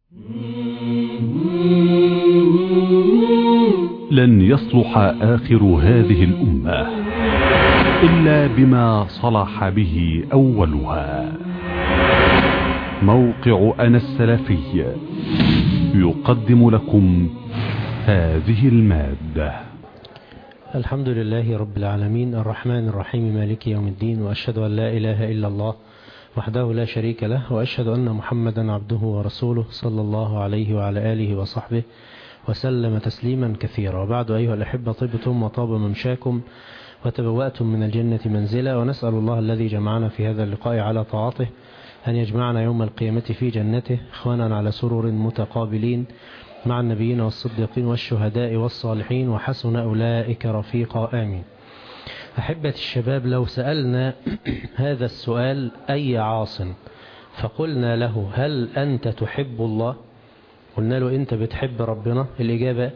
لن يصلح آخر هذه الأمة إلا بما صلح به أولها موقع أنا السلفي يقدم لكم هذه المادة الحمد لله رب العالمين الرحمن الرحيم مالك يوم الدين وأشهد أن لا إله إلا الله وحده لا شريك له وأشهد أن محمدا عبده ورسوله صلى الله عليه وعلى آله وصحبه وسلم تسليما كثيرا وبعد أيها الأحبة طبتم وطاب ممشاكم وتبوأتم من الجنة منزلا ونسأل الله الذي جمعنا في هذا اللقاء على طاعته أن يجمعنا يوم القيامة في جنته إخوانا على سرر متقابلين مع النبيين والصديقين والشهداء والصالحين وحسن أولئك رفيقا آمين أحبة الشباب لو سألنا هذا السؤال أي عاص فقلنا له هل أنت تحب الله قلنا له أنت بتحب ربنا الإجابة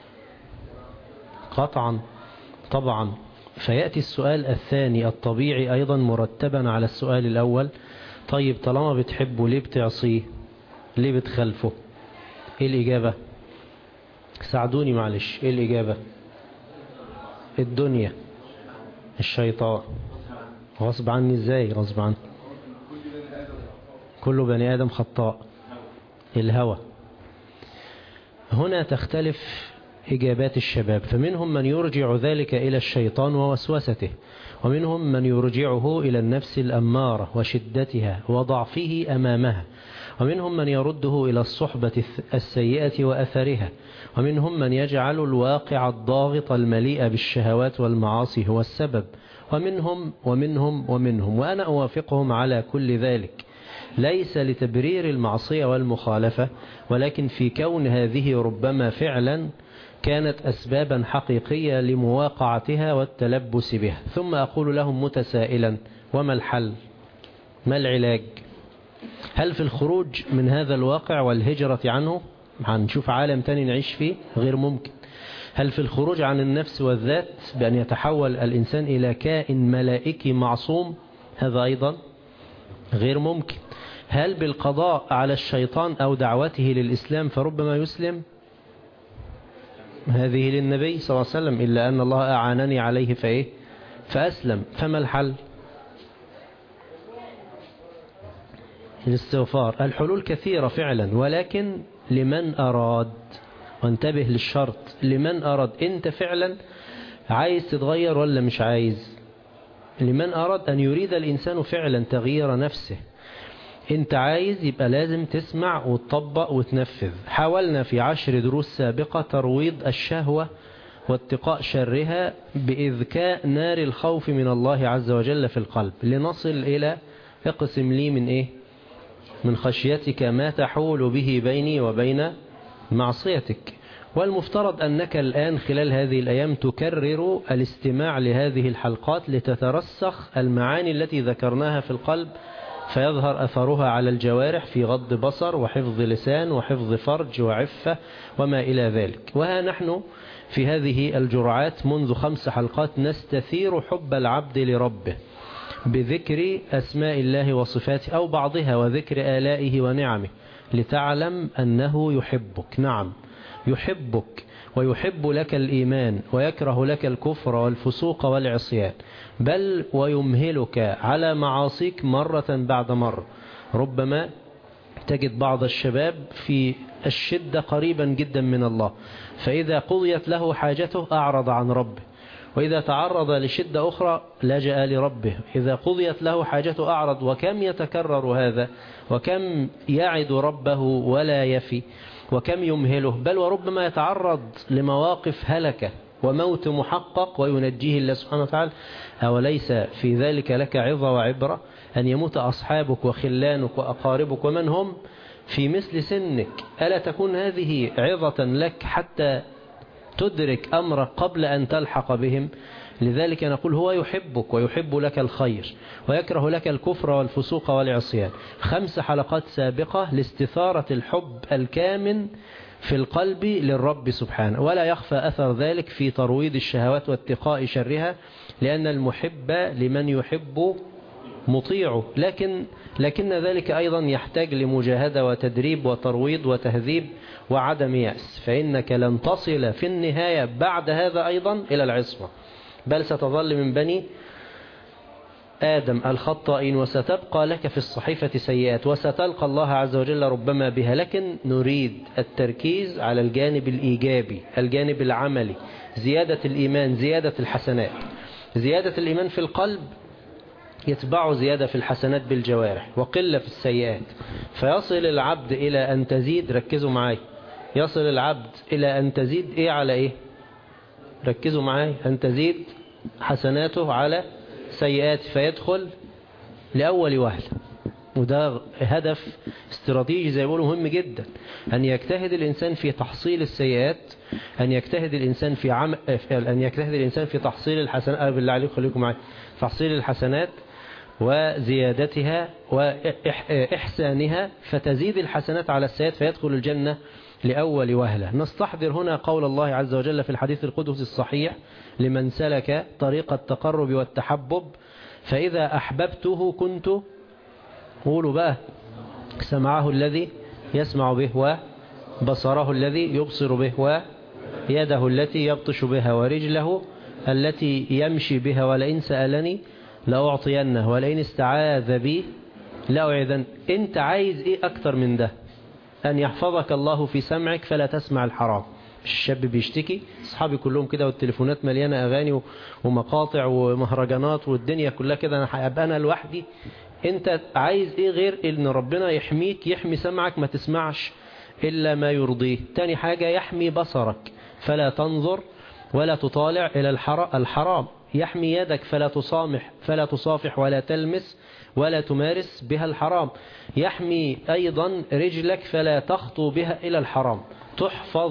قطعا طبعا فيأتي السؤال الثاني الطبيعي أيضا مرتبا على السؤال الأول طيب طالما بتحبه ليه بتعصيه ليه بتخلفه ايه الإجابة ساعدوني معلش ايه الإجابة الدنيا الشيطان غصب عني ازاي غصب عني كل بني آدم خطاء الهوى هنا تختلف إجابات الشباب فمنهم من يرجع ذلك إلى الشيطان ووسوسته ومنهم من يرجعه إلى النفس الأمارة وشدتها وضعفه أمامها ومنهم من يرده إلى الصحبة السيئة وأثرها ومنهم من يجعل الواقع الضاغط المليء بالشهوات والمعاصي هو السبب ومنهم ومنهم ومنهم وأنا أوافقهم على كل ذلك ليس لتبرير المعصية والمخالفة ولكن في كون هذه ربما فعلا كانت أسبابا حقيقية لمواقعتها والتلبس بها ثم أقول لهم متسائلا وما الحل ما العلاج هل في الخروج من هذا الواقع والهجرة عنه هنشوف عالم تاني نعيش فيه غير ممكن هل في الخروج عن النفس والذات بأن يتحول الإنسان إلى كائن ملائكي معصوم هذا أيضا غير ممكن هل بالقضاء على الشيطان أو دعوته للإسلام فربما يسلم هذه للنبي صلى الله عليه وسلم إلا أن الله أعانني عليه فإيه فأسلم فما الحل الاستغفار الحلول كثيرة فعلا ولكن لمن أراد وانتبه للشرط لمن أراد أنت فعلا عايز تتغير ولا مش عايز لمن أراد أن يريد الإنسان فعلا تغيير نفسه انت عايز يبقى لازم تسمع وتطبق وتنفذ حاولنا في عشر دروس سابقة ترويض الشهوة واتقاء شرها بإذكاء نار الخوف من الله عز وجل في القلب لنصل إلى اقسم لي من إيه من خشيتك ما تحول به بيني وبين معصيتك والمفترض أنك الآن خلال هذه الأيام تكرر الاستماع لهذه الحلقات لتترسخ المعاني التي ذكرناها في القلب فيظهر أثرها على الجوارح في غض بصر وحفظ لسان وحفظ فرج وعفة وما إلى ذلك وها نحن في هذه الجرعات منذ خمس حلقات نستثير حب العبد لربه بذكر أسماء الله وصفاته أو بعضها وذكر آلائه ونعمه لتعلم أنه يحبك نعم يحبك ويحب لك الإيمان ويكره لك الكفر والفسوق والعصيان بل ويمهلك على معاصيك مرة بعد مرة ربما تجد بعض الشباب في الشدة قريبا جدا من الله فإذا قضيت له حاجته أعرض عن ربه وإذا تعرض لشدة أخرى لجأ لربه إذا قضيت له حاجته أعرض وكم يتكرر هذا وكم يعد ربه ولا يفي وكم يمهله بل وربما يتعرض لمواقف هلكة وموت محقق وينجيه الله سبحانه وتعالى أوليس في ذلك لك عظة وعبرة أن يموت أصحابك وخلانك وأقاربك ومن هم في مثل سنك ألا تكون هذه عظة لك حتى تدرك أمرك قبل أن تلحق بهم لذلك نقول هو يحبك ويحب لك الخير ويكره لك الكفر والفسوق والعصيان خمس حلقات سابقة لاستثارة الحب الكامن في القلب للرب سبحانه ولا يخفى أثر ذلك في ترويض الشهوات واتقاء شرها لأن المحب لمن يحب مطيعه لكن لكن ذلك أيضا يحتاج لمجاهدة وتدريب وترويض وتهذيب وعدم يأس فإنك لن تصل في النهاية بعد هذا أيضا إلى العصمة بل ستظل من بني آدم الخطائين وستبقى لك في الصحيفة سيئات وستلقى الله عز وجل ربما بها لكن نريد التركيز على الجانب الإيجابي الجانب العملي زيادة الإيمان زيادة الحسنات زيادة الإيمان في القلب يتبع زيادة في الحسنات بالجوارح وقلة في السيئات فيصل العبد إلى أن تزيد ركزوا معاي يصل العبد إلى أن تزيد إيه على إيه ركزوا معاي أن تزيد حسناته على سيئات فيدخل لأول وهلة وده هدف استراتيجي زي ما بيقولوا مهم جدا أن يجتهد الإنسان في تحصيل السيئات أن يجتهد الإنسان في عم... أن يجتهد الإنسان في تحصيل الحسنات بالله عليكم خليكم معي تحصيل الحسنات وزيادتها وإحسانها فتزيد الحسنات على السيئات فيدخل الجنة لأول وهلة نستحضر هنا قول الله عز وجل في الحديث القدس الصحيح لمن سلك طريق التقرب والتحبب فإذا أحببته كنت قولوا بقى سمعه الذي يسمع به وبصره الذي يبصر به ويده التي يبطش بها ورجله التي يمشي بها ولئن سألني لأعطينه ولئن استعاذ بي لأعذن انت عايز ايه اكتر من ده ان يحفظك الله في سمعك فلا تسمع الحرام الشاب بيشتكي اصحابي كلهم كده والتليفونات مليانة اغاني ومقاطع ومهرجانات والدنيا كلها كده انا هبقى انا لوحدي انت عايز ايه غير ان ربنا يحميك يحمي سمعك ما تسمعش الا ما يرضيه تاني حاجة يحمي بصرك فلا تنظر ولا تطالع الى الحرام يحمي يدك فلا تصامح فلا تصافح ولا تلمس ولا تمارس بها الحرام يحمي أيضا رجلك فلا تخطو بها إلى الحرام تحفظ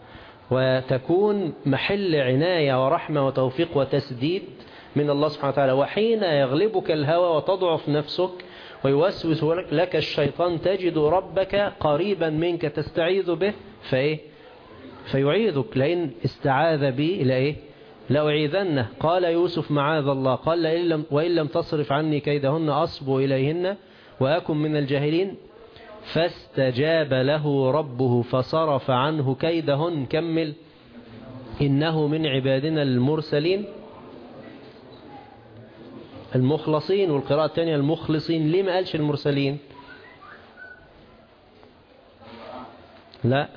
وتكون محل عناية ورحمة وتوفيق وتسديد من الله سبحانه وتعالى وحين يغلبك الهوى وتضعف نفسك ويوسوس لك الشيطان تجد ربك قريبا منك تستعيذ به فإيه فيعيذك لأن استعاذ بي لإيه لأعيذنه قال يوسف معاذ الله قال إن لم وإن لم تصرف عني كيدهن أصب إليهن وأكن من الجاهلين فاستجاب له ربه فصرف عنه كيدهن كمل إنه من عبادنا المرسلين المخلصين والقراءة الثانية المخلصين ليه ما قالش المرسلين لا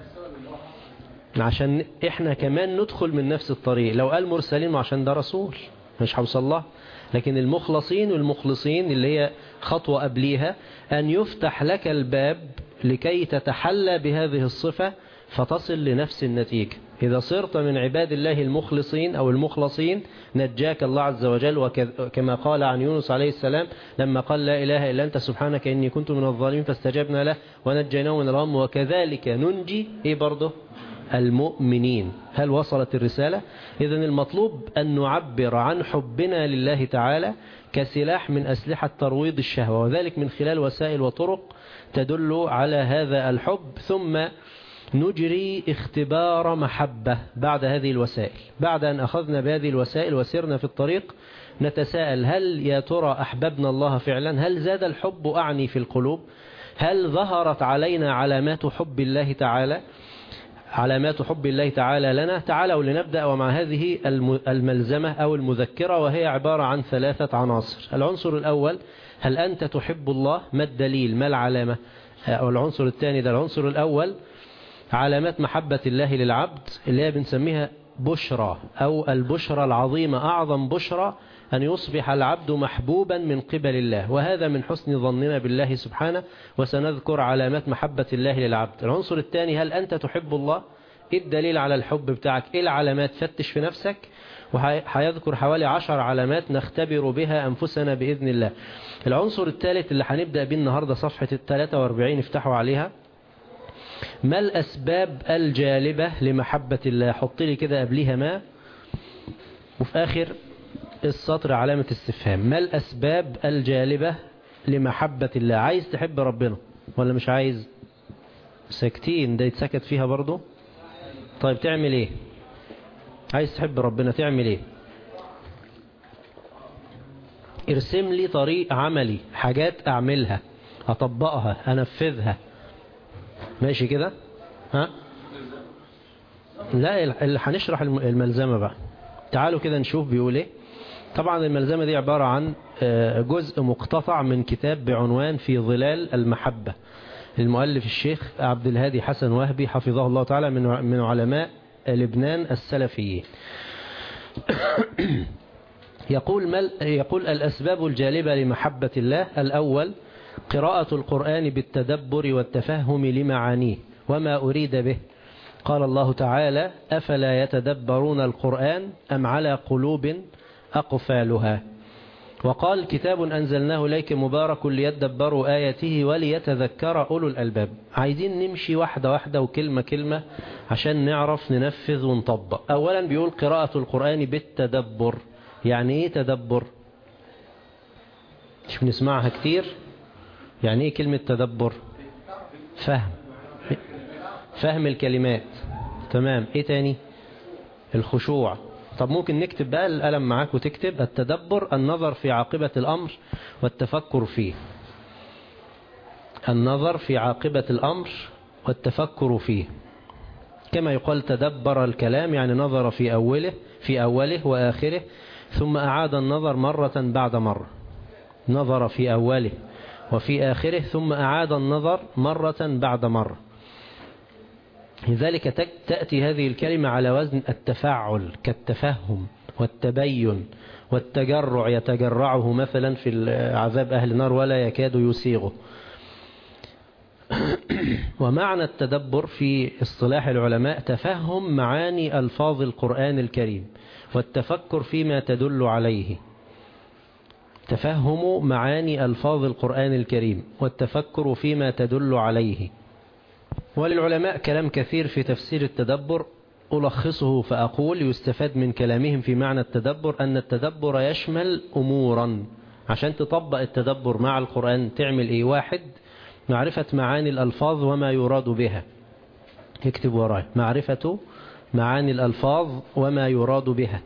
عشان احنا كمان ندخل من نفس الطريق لو قال مرسلين عشان ده رسول مش هوصل الله لكن المخلصين والمخلصين اللي هي خطوة قبليها أن يفتح لك الباب لكي تتحلى بهذه الصفة فتصل لنفس النتيجة إذا صرت من عباد الله المخلصين أو المخلصين نجاك الله عز وجل وكما قال عن يونس عليه السلام لما قال لا إله إلا أنت سبحانك إني كنت من الظالمين فاستجبنا له ونجيناه من الغم وكذلك ننجي إيه برضه المؤمنين هل وصلت الرسالة إذن المطلوب أن نعبر عن حبنا لله تعالى كسلاح من أسلحة ترويض الشهوة وذلك من خلال وسائل وطرق تدل على هذا الحب ثم نجري اختبار محبة بعد هذه الوسائل بعد أن أخذنا بهذه الوسائل وسرنا في الطريق نتساءل هل يا ترى أحببنا الله فعلا هل زاد الحب أعني في القلوب هل ظهرت علينا علامات حب الله تعالى علامات حب الله تعالى لنا تعالوا لنبدأ ومع هذه الملزمة أو المذكرة وهي عبارة عن ثلاثة عناصر العنصر الأول هل أنت تحب الله ما الدليل ما العلامة أو العنصر الثاني ده العنصر الأول علامات محبة الله للعبد اللي هي بنسميها بشرى أو البشرى العظيمة أعظم بشرى أن يصبح العبد محبوبا من قبل الله وهذا من حسن ظننا بالله سبحانه وسنذكر علامات محبة الله للعبد العنصر الثاني هل أنت تحب الله إيه الدليل على الحب بتاعك إيه العلامات فتش في نفسك وهيذكر حوالي عشر علامات نختبر بها أنفسنا بإذن الله العنصر الثالث اللي هنبدأ به النهاردة صفحة ال 43 افتحوا عليها ما الأسباب الجالبة لمحبة الله حط لي كده قبليها ما وفي آخر السطر علامة استفهام ما الأسباب الجالبة لمحبة الله عايز تحب ربنا ولا مش عايز ساكتين ده يتسكت فيها برضو طيب تعمل ايه عايز تحب ربنا تعمل ايه ارسم لي طريق عملي حاجات اعملها اطبقها انفذها ماشي كده ها لا اللي هنشرح الملزمة بقى تعالوا كده نشوف بيقول ايه طبعا الملزمة دي عبارة عن جزء مقتطع من كتاب بعنوان في ظلال المحبة المؤلف الشيخ عبد الهادي حسن وهبي حفظه الله تعالى من من علماء لبنان السلفيين يقول مل يقول الأسباب الجالبة لمحبة الله الأول قراءة القرآن بالتدبر والتفهم لمعانيه وما أريد به قال الله تعالى أفلا يتدبرون القرآن أم على قلوب أقفالها وقال كتاب أنزلناه إليك مبارك ليدبروا آياته وليتذكر أولو الألباب عايزين نمشي واحدة واحدة وكلمة كلمة عشان نعرف ننفذ ونطبق أولا بيقول قراءة القرآن بالتدبر يعني إيه تدبر مش بنسمعها كتير يعني إيه كلمة تدبر فهم فهم الكلمات تمام إيه تاني الخشوع طب ممكن نكتب بقى القلم معاك وتكتب التدبر النظر في عاقبة الأمر والتفكر فيه النظر في عاقبة الأمر والتفكر فيه كما يقال تدبر الكلام يعني نظر في أوله في أوله وآخره ثم أعاد النظر مرة بعد مرة نظر في أوله وفي آخره ثم أعاد النظر مرة بعد مرة لذلك تأتي هذه الكلمة على وزن التفاعل كالتفهم والتبين والتجرع يتجرعه مثلا في عذاب أهل النار ولا يكاد يسيغه ومعنى التدبر في اصطلاح العلماء تفهم معاني ألفاظ القرآن الكريم والتفكر فيما تدل عليه تفهم معاني ألفاظ القرآن الكريم والتفكر فيما تدل عليه وللعلماء كلام كثير في تفسير التدبر ألخصه فأقول يستفاد من كلامهم في معنى التدبر أن التدبر يشمل أمورا عشان تطبق التدبر مع القرآن تعمل إيه واحد معرفة معاني الألفاظ وما يراد بها اكتب وراي معرفة معاني الألفاظ وما يراد بها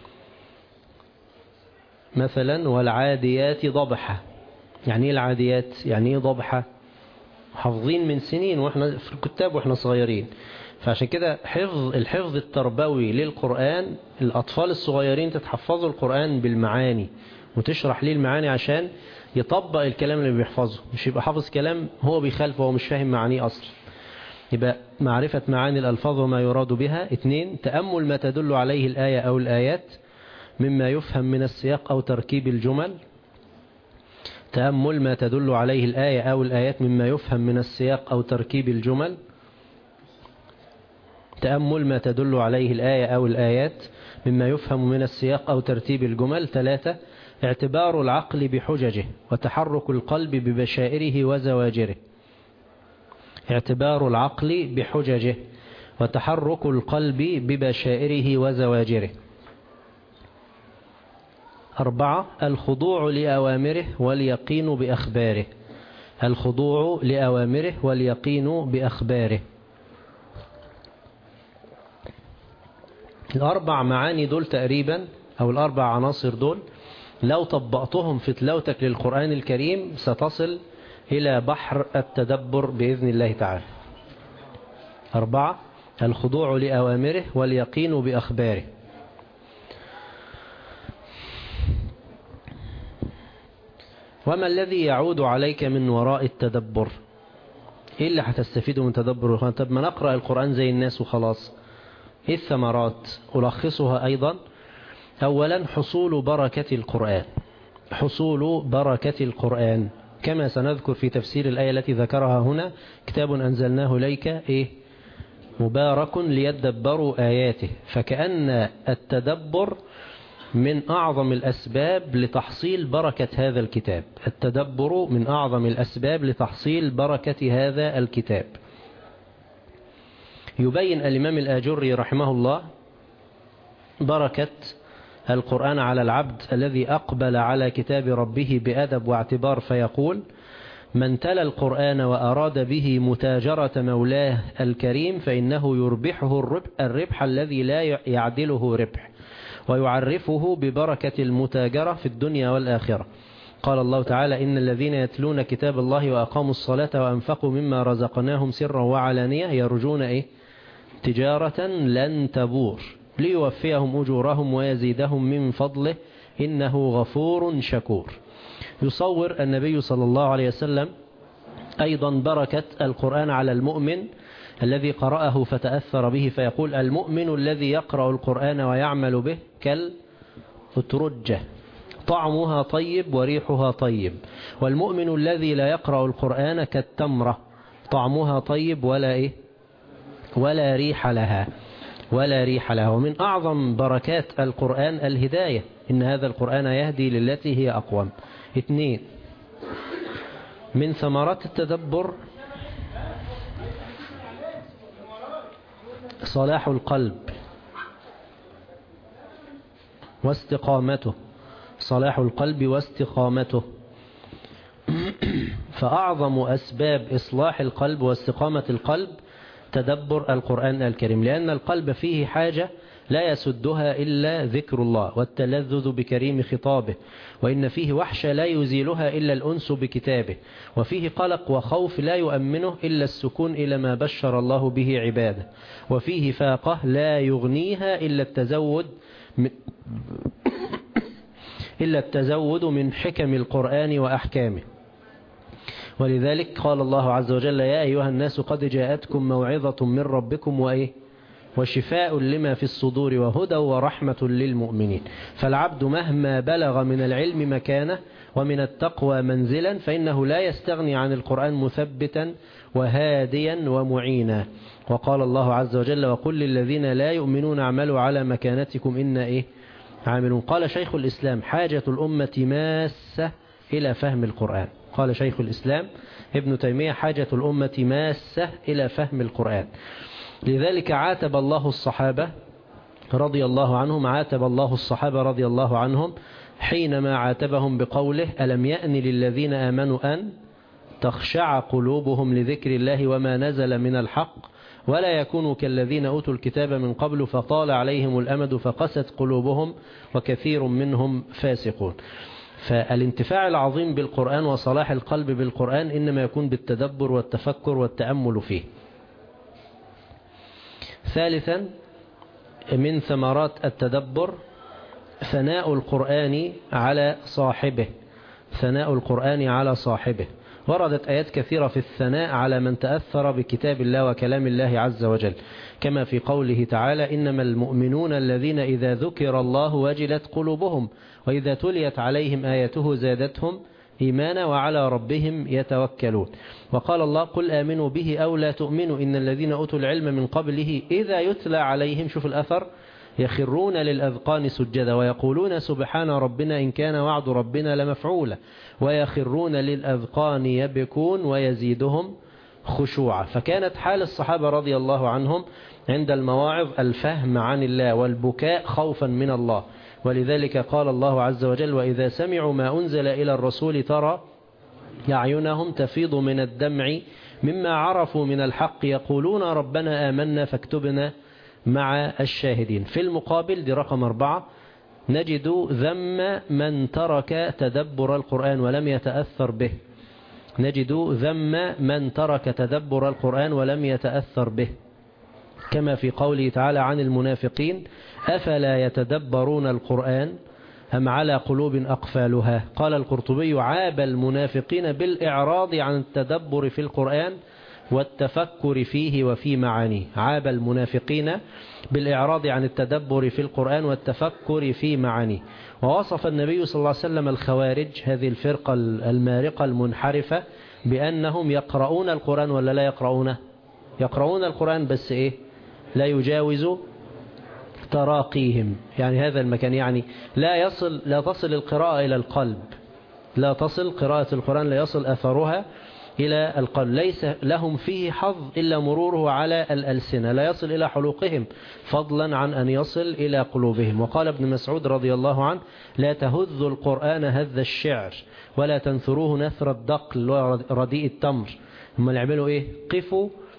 مثلا والعاديات ضبحة يعني ايه العاديات يعني ايه ضبحة حافظين من سنين واحنا في الكتاب واحنا صغيرين فعشان كده حفظ الحفظ التربوي للقرآن الأطفال الصغيرين تتحفظوا القرآن بالمعاني وتشرح ليه المعاني عشان يطبق الكلام اللي بيحفظه مش يبقى حافظ كلام هو بيخالفه وهو مش فاهم معانيه أصلا يبقى معرفة معاني الألفاظ وما يراد بها اثنين تأمل ما تدل عليه الآية أو الآيات مما يفهم من السياق أو تركيب الجمل تأمل ما تدل عليه الآية أو الآيات مما يفهم من السياق أو تركيب الجمل تأمل ما تدل عليه الآية أو الآيات مما يفهم من السياق أو ترتيب الجمل ثلاثة اعتبار العقل بحججه وتحرك القلب ببشائره وزواجره اعتبار العقل بحججه وتحرك القلب ببشائره وزواجره أربعة الخضوع لأوامره واليقين بأخباره الخضوع لأوامره واليقين بأخباره الأربع معاني دول تقريبا أو الأربع عناصر دول لو طبقتهم في تلاوتك للقرآن الكريم ستصل إلى بحر التدبر بإذن الله تعالى أربعة الخضوع لأوامره واليقين بأخباره وما الذي يعود عليك من وراء التدبر ايه اللي هتستفيده من تدبر القرآن طب ما نقرأ القرآن زي الناس وخلاص ايه الثمرات ألخصها أيضا أولا حصول بركة القرآن حصول بركة القرآن كما سنذكر في تفسير الآية التي ذكرها هنا كتاب أنزلناه إليك إيه مبارك ليدبروا آياته فكأن التدبر من أعظم الأسباب لتحصيل بركة هذا الكتاب التدبر من أعظم الأسباب لتحصيل بركة هذا الكتاب يبين الإمام الآجري رحمه الله بركة القرآن على العبد الذي أقبل على كتاب ربه بأدب واعتبار فيقول من تلا القرآن وأراد به متاجرة مولاه الكريم فإنه يربحه الربح, الربح الذي لا يعدله ربح ويعرفه ببركة المتاجرة في الدنيا والآخرة قال الله تعالى إن الذين يتلون كتاب الله وأقاموا الصلاة وأنفقوا مما رزقناهم سرا وعلانية يرجون إيه تجارة لن تبور ليوفيهم أجورهم ويزيدهم من فضله إنه غفور شكور يصور النبي صلى الله عليه وسلم أيضا بركة القرآن على المؤمن الذي قرأه فتأثر به فيقول المؤمن الذي يقرأ القرآن ويعمل به كالأترجة طعمها طيب وريحها طيب والمؤمن الذي لا يقرأ القرآن كالتمرة طعمها طيب ولا إيه ولا ريح لها ولا ريح لها ومن أعظم بركات القرآن الهداية إن هذا القرآن يهدي للتي هي أقوم اثنين من ثمرات التدبر صلاح القلب واستقامته صلاح القلب واستقامته فأعظم أسباب إصلاح القلب واستقامة القلب تدبر القرآن الكريم لأن القلب فيه حاجة لا يسدها إلا ذكر الله والتلذذ بكريم خطابه وإن فيه وحشة لا يزيلها إلا الأنس بكتابه وفيه قلق وخوف لا يؤمنه إلا السكون إلى ما بشر الله به عباده وفيه فاقة لا يغنيها إلا التزود من إلا التزود من حكم القرآن وأحكامه ولذلك قال الله عز وجل يا أيها الناس قد جاءتكم موعظة من ربكم وإيه وشفاء لما في الصدور وهدى ورحمة للمؤمنين فالعبد مهما بلغ من العلم مكانه ومن التقوى منزلا فإنه لا يستغني عن القرآن مثبتا وهاديا ومعينا وقال الله عز وجل وقل للذين لا يؤمنون اعملوا على مكانتكم إن إيه عاملون قال شيخ الإسلام حاجة الأمة ماسة إلى فهم القرآن قال شيخ الإسلام ابن تيمية حاجة الأمة ماسة إلى فهم القرآن لذلك عاتب الله الصحابة رضي الله عنهم عاتب الله الصحابة رضي الله عنهم حينما عاتبهم بقوله ألم يأن للذين آمنوا أن تخشع قلوبهم لذكر الله وما نزل من الحق ولا يكونوا كالذين أوتوا الكتاب من قبل فطال عليهم الأمد فقست قلوبهم وكثير منهم فاسقون فالانتفاع العظيم بالقرآن وصلاح القلب بالقرآن إنما يكون بالتدبر والتفكر والتأمل فيه ثالثا من ثمرات التدبر ثناء القرآن على صاحبه ثناء القرآن على صاحبه وردت آيات كثيرة في الثناء على من تأثر بكتاب الله وكلام الله عز وجل كما في قوله تعالى إنما المؤمنون الذين إذا ذكر الله وجلت قلوبهم وإذا تليت عليهم آياته زادتهم إيمانا وعلى ربهم يتوكلون وقال الله قل آمنوا به أو لا تؤمنوا إن الذين أوتوا العلم من قبله إذا يتلى عليهم شوف الأثر يخرون للأذقان سجدا ويقولون سبحان ربنا إن كان وعد ربنا لمفعولا ويخرون للأذقان يبكون ويزيدهم خشوعا فكانت حال الصحابة رضي الله عنهم عند المواعظ الفهم عن الله والبكاء خوفا من الله ولذلك قال الله عز وجل وإذا سمعوا ما أنزل إلى الرسول ترى يعينهم تفيض من الدمع مما عرفوا من الحق يقولون ربنا آمنا فاكتبنا مع الشاهدين في المقابل دي رقم أربعة نجد ذم من ترك تدبر القرآن ولم يتأثر به نجد ذم من ترك تدبر القرآن ولم يتأثر به كما في قوله تعالى عن المنافقين أفلا يتدبرون القرآن أم على قلوب أقفالها قال القرطبي عاب المنافقين بالإعراض عن التدبر في القرآن والتفكر فيه وفي معانيه عاب المنافقين بالإعراض عن التدبر في القرآن والتفكر في معانيه ووصف النبي صلى الله عليه وسلم الخوارج هذه الفرقة المارقة المنحرفة بأنهم يقرؤون القرآن ولا لا يقرؤونه يقرؤون القرآن بس إيه لا يجاوز تراقيهم يعني هذا المكان يعني لا يصل لا تصل القراءة إلى القلب لا تصل قراءة القرآن لا يصل أثرها إلى القلب ليس لهم فيه حظ إلا مروره على الألسنة لا يصل إلى حلوقهم فضلا عن أن يصل إلى قلوبهم وقال ابن مسعود رضي الله عنه لا تهذ القرآن هذ الشعر ولا تنثروه نثر الدقل رديء التمر هم يعملوا إيه قفوا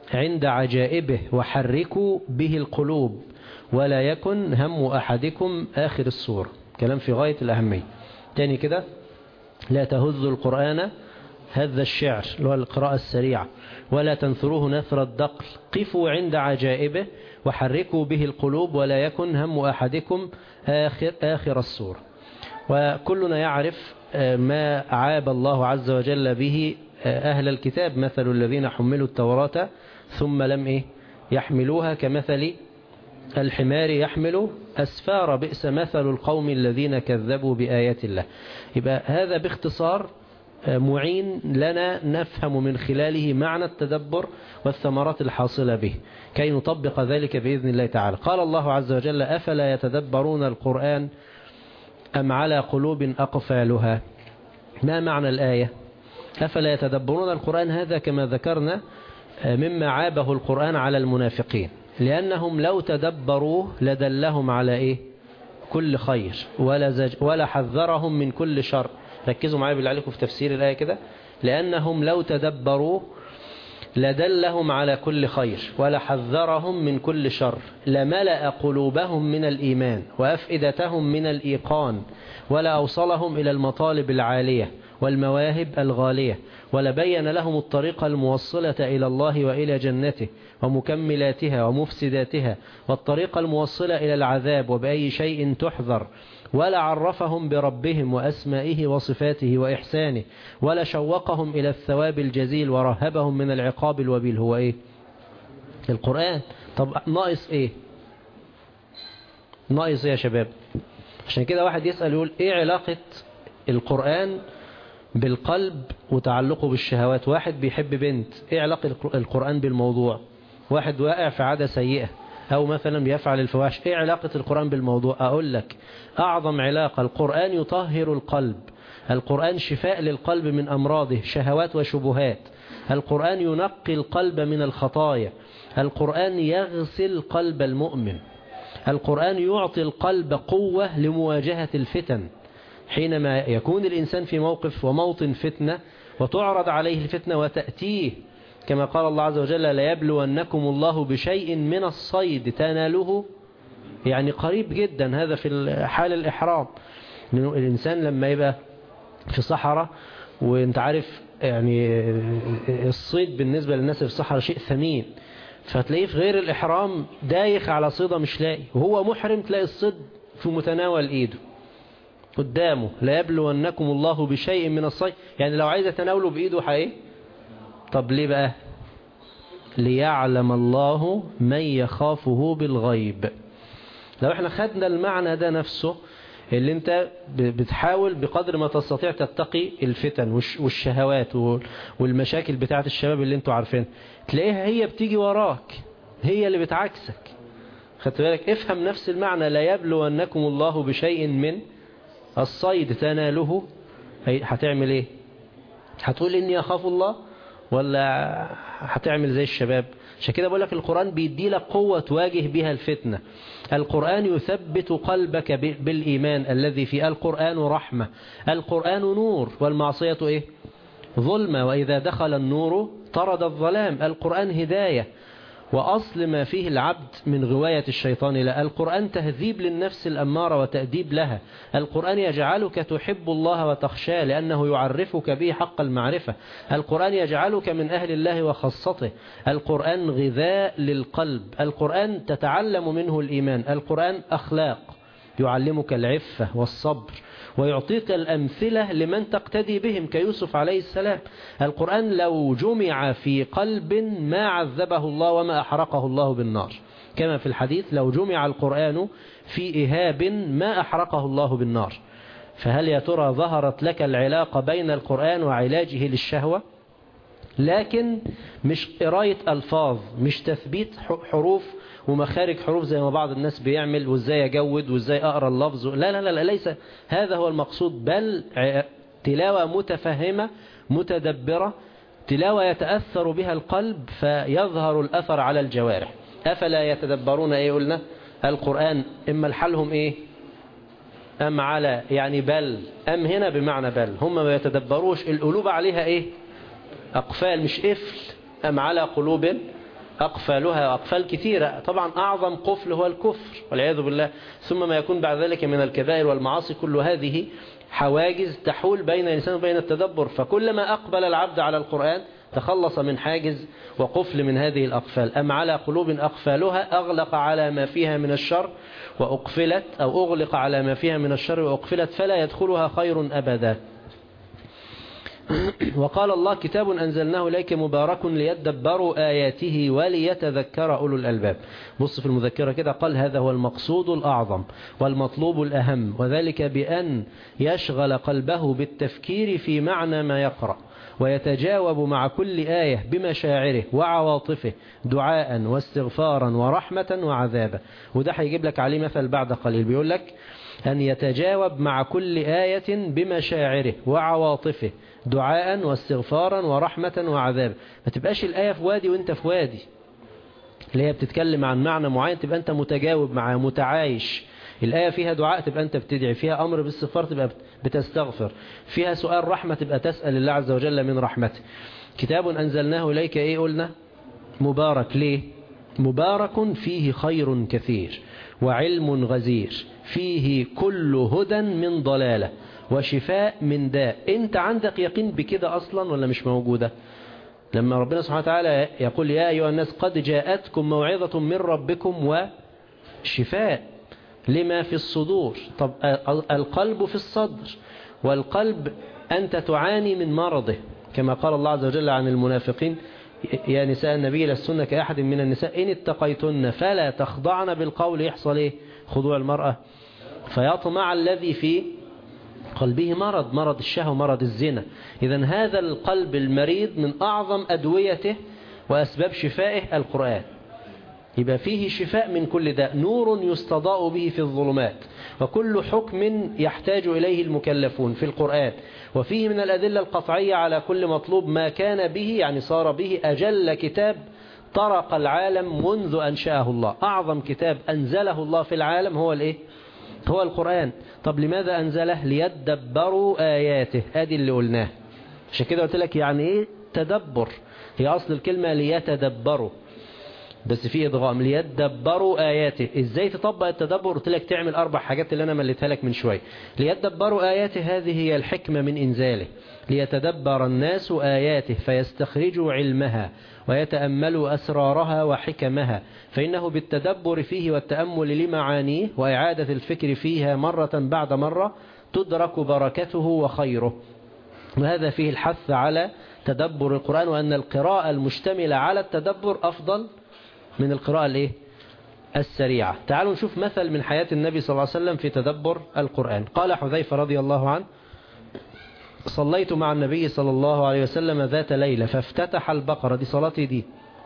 عند عجائبه وحركوا به القلوب ولا يكن هم أحدكم آخر السورة كلام في غاية الأهمية تاني كده لا تهزوا القرآن هذا الشعر اللي هو القراءة السريعة ولا تنثروه نثر الدقل قفوا عند عجائبه وحركوا به القلوب ولا يكن هم أحدكم آخر, آخر السورة وكلنا يعرف ما عاب الله عز وجل به أهل الكتاب مثل الذين حملوا التوراة ثم لم إيه يحملوها كمثل الحمار يحمل أسفار بئس مثل القوم الذين كذبوا بآيات الله يبقى هذا باختصار معين لنا نفهم من خلاله معنى التدبر والثمرات الحاصلة به كي نطبق ذلك بإذن الله تعالى قال الله عز وجل أفلا يتدبرون القرآن أم على قلوب أقفالها ما معنى الآية أفلا يتدبرون القرآن هذا كما ذكرنا مما عابه القرآن على المنافقين لأنهم لو تدبروه لدلهم على إيه كل خير ولا, زج ولا حذرهم من كل شر ركزوا معايا بالله عليكم في تفسير الآية كده لأنهم لو تدبروه لدلهم على كل خير ولا حذرهم من كل شر لملأ قلوبهم من الإيمان وأفئدتهم من الإيقان ولا أوصلهم إلى المطالب العالية والمواهب الغالية ولبين لهم الطريق الموصلة إلى الله وإلى جنته ومكملاتها ومفسداتها والطريق الموصلة إلى العذاب وبأي شيء تحذر ولا عرفهم بربهم وأسمائه وصفاته وإحسانه ولا شوقهم إلى الثواب الجزيل ورهبهم من العقاب الوبيل هو إيه القرآن طب ناقص إيه ناقص إيه يا شباب عشان كده واحد يسأل يقول إيه علاقة القرآن بالقلب وتعلقه بالشهوات واحد بيحب بنت ايه علاقة القرآن بالموضوع واحد واقع في عادة سيئة او مثلا بيفعل الفواحش ايه علاقة القرآن بالموضوع اقول لك اعظم علاقة القرآن يطهر القلب القرآن شفاء للقلب من امراضه شهوات وشبهات القرآن ينقي القلب من الخطايا القرآن يغسل قلب المؤمن القرآن يعطي القلب قوة لمواجهة الفتن حينما يكون الإنسان في موقف وموطن فتنة وتعرض عليه الفتنة وتأتيه كما قال الله عز وجل ليبلونكم الله بشيء من الصيد تناله يعني قريب جدا هذا في حال الإحرام الإنسان لما يبقى في صحراء وانت عارف يعني الصيد بالنسبة للناس في الصحراء شيء ثمين فتلاقيه في غير الإحرام دايخ على صيدة مش لاقي وهو محرم تلاقي الصيد في متناول إيده قدامه لا يبلونكم الله بشيء من الصيد يعني لو عايز يتناوله بإيده حقيقي طب ليه بقى ليعلم الله من يخافه بالغيب لو احنا خدنا المعنى ده نفسه اللي انت بتحاول بقدر ما تستطيع تتقي الفتن والشهوات والمشاكل بتاعت الشباب اللي انتوا عارفين تلاقيها هي بتيجي وراك هي اللي بتعكسك خدت بالك افهم نفس المعنى لا يبلونكم الله بشيء من الصيد تناله هتعمل ايه هتقول اني اخاف الله ولا هتعمل زي الشباب عشان كده بقول لك القرآن بيدي لك قوة تواجه بها الفتنة القرآن يثبت قلبك بالإيمان الذي في القرآن رحمة القرآن نور والمعصية إيه ظلمة وإذا دخل النور طرد الظلام القرآن هداية وأصل ما فيه العبد من غواية الشيطان لا القرآن تهذيب للنفس الأمارة وتأديب لها القرآن يجعلك تحب الله وتخشاه لأنه يعرفك به حق المعرفة القرآن يجعلك من أهل الله وخاصته القرآن غذاء للقلب القرآن تتعلم منه الإيمان القرآن أخلاق يعلمك العفة والصبر ويعطيك الأمثلة لمن تقتدي بهم كيوسف عليه السلام القرآن لو جمع في قلب ما عذبه الله وما أحرقه الله بالنار كما في الحديث لو جمع القرآن في إهاب ما أحرقه الله بالنار فهل يا ترى ظهرت لك العلاقة بين القرآن وعلاجه للشهوة لكن مش قراية ألفاظ مش تثبيت حروف ومخارج حروف زي ما بعض الناس بيعمل وازاي اجود وازاي اقرا اللفظ لا لا لا ليس هذا هو المقصود بل تلاوة متفهمة متدبرة تلاوة يتأثر بها القلب فيظهر الأثر على الجوارح أفلا يتدبرون ايه قلنا القرآن إما الحلهم ايه أم على يعني بل أم هنا بمعنى بل هم ما يتدبروش القلوب عليها ايه أقفال مش قفل أم على قلوب أقفالها أقفال كثيرة طبعا أعظم قفل هو الكفر والعياذ بالله ثم ما يكون بعد ذلك من الكبائر والمعاصي كل هذه حواجز تحول بين الإنسان وبين التدبر فكلما أقبل العبد على القرآن تخلص من حاجز وقفل من هذه الأقفال أم على قلوب أقفالها أغلق على ما فيها من الشر وأقفلت أو أغلق على ما فيها من الشر وأقفلت فلا يدخلها خير أبدا وقال الله كتاب أنزلناه إليك مبارك ليدبروا آياته وليتذكر أولو الألباب بص في المذكرة كده قال هذا هو المقصود الأعظم والمطلوب الأهم وذلك بأن يشغل قلبه بالتفكير في معنى ما يقرأ ويتجاوب مع كل آية بمشاعره وعواطفه دعاء واستغفارا ورحمة وعذابا وده هيجيب لك عليه مثل بعد قليل بيقول لك أن يتجاوب مع كل آية بمشاعره وعواطفه دعاء واستغفارا ورحمة وعذابا ما تبقاش الآية في وادي وانت في وادي اللي هي بتتكلم عن معنى معين تبقى انت متجاوب معاه متعايش الآية فيها دعاء تبقى أنت بتدعي فيها أمر بالاستغفار تبقى بتستغفر فيها سؤال رحمة تبقى تسأل الله عز وجل من رحمته كتاب أنزلناه إليك إيه قلنا مبارك ليه مبارك فيه خير كثير وعلم غزير فيه كل هدى من ضلالة وشفاء من داء انت عندك يقين بكده أصلا ولا مش موجودة لما ربنا سبحانه وتعالى يقول يا أيها الناس قد جاءتكم موعظة من ربكم وشفاء لما في الصدور طب القلب في الصدر والقلب أنت تعاني من مرضه كما قال الله عز وجل عن المنافقين يا نساء النبي لستن كأحد من النساء إن اتقيتن فلا تخضعن بالقول يحصل إيه خضوع المرأة فيطمع الذي في قلبه مرض مرض الشهوة مرض الزنا إذا هذا القلب المريض من أعظم أدويته وأسباب شفائه القرآن يبقى فيه شفاء من كل داء نور يستضاء به في الظلمات وكل حكم يحتاج إليه المكلفون في القرآن وفيه من الأدلة القطعية على كل مطلوب ما كان به يعني صار به أجل كتاب طرق العالم منذ أنشأه الله أعظم كتاب أنزله الله في العالم هو الإيه؟ هو القرآن طب لماذا أنزله ليدبروا آياته هذه اللي قلناه عشان كده قلت لك يعني إيه تدبر هي أصل الكلمة ليتدبروا بس في إضغام ليدبروا آياته إزاي تطبق التدبر قلت لك تعمل أربع حاجات اللي أنا مليتها لك من شوي ليدبروا آياته هذه هي الحكمة من إنزاله ليتدبر الناس آياته فيستخرجوا علمها ويتأملوا أسرارها وحكمها فإنه بالتدبر فيه والتأمل لمعانيه وإعادة الفكر فيها مرة بعد مرة تدرك بركته وخيره وهذا فيه الحث على تدبر القرآن وأن القراءة المشتملة على التدبر أفضل من القراءة الايه السريعة تعالوا نشوف مثل من حياة النبي صلى الله عليه وسلم في تدبر القرآن قال حذيفة رضي الله عنه صليت مع النبي صلى الله عليه وسلم ذات ليلة فافتتح البقرة دي صلاتي دي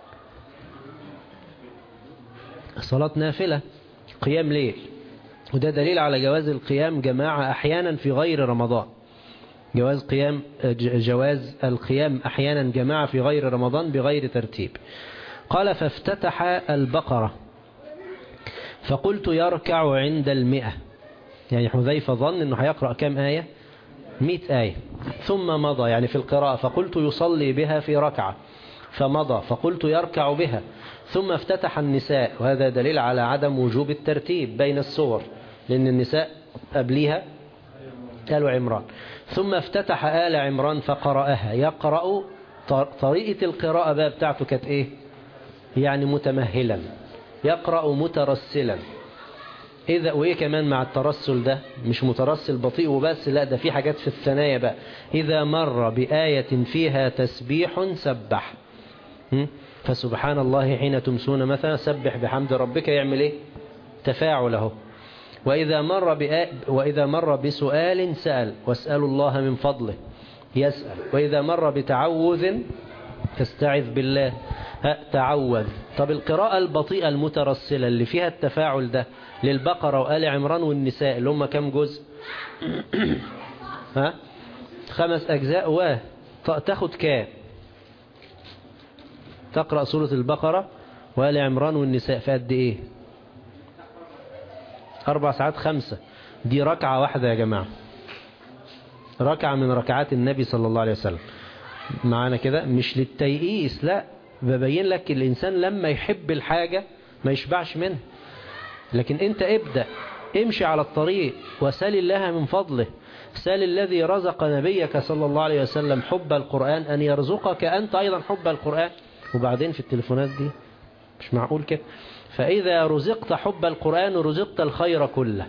صلاة نافلة قيام ليل وده دليل على جواز القيام جماعة أحيانا في غير رمضان جواز قيام جواز القيام أحيانا جماعة في غير رمضان بغير ترتيب قال فافتتح البقرة فقلت يركع عند المئة يعني حذيفة ظن أنه هيقرأ كم آية مئة آية ثم مضى يعني في القراءة فقلت يصلي بها في ركعة فمضى فقلت يركع بها ثم افتتح النساء وهذا دليل على عدم وجوب الترتيب بين السور لأن النساء قبلها آل عمران ثم افتتح آل عمران فقرأها يقرأ طريقة القراءة بقى بتاعته كانت ايه يعني متمهلا يقرأ مترسلا إذا وإيه كمان مع الترسل ده مش مترسل بطيء وبس لا ده في حاجات في الثنايا بقى إذا مر بآية فيها تسبيح سبح فسبحان الله حين تمسون مثلا سبح بحمد ربك يعمل إيه تفاعل اهو وإذا مر بآ... وإذا مر بسؤال سأل واسألوا الله من فضله يسأل وإذا مر بتعوذ تستعذ بالله تعوذ طب القراءة البطيئة المترسلة اللي فيها التفاعل ده للبقرة وآل عمران والنساء اللي هم كم جزء ها خمس أجزاء و تاخد كام تقرأ سورة البقرة وآل عمران والنساء في قد إيه أربع ساعات خمسة دي ركعة واحدة يا جماعة ركعة من ركعات النبي صلى الله عليه وسلم معانا كده مش للتيئيس لا ببين لك الإنسان لما يحب الحاجة ما يشبعش منها لكن أنت ابدأ امشي على الطريق وسال الله من فضله سال الذي رزق نبيك صلى الله عليه وسلم حب القرآن أن يرزقك أنت أيضا حب القرآن وبعدين في التليفونات دي مش معقول كده فإذا رزقت حب القرآن رزقت الخير كله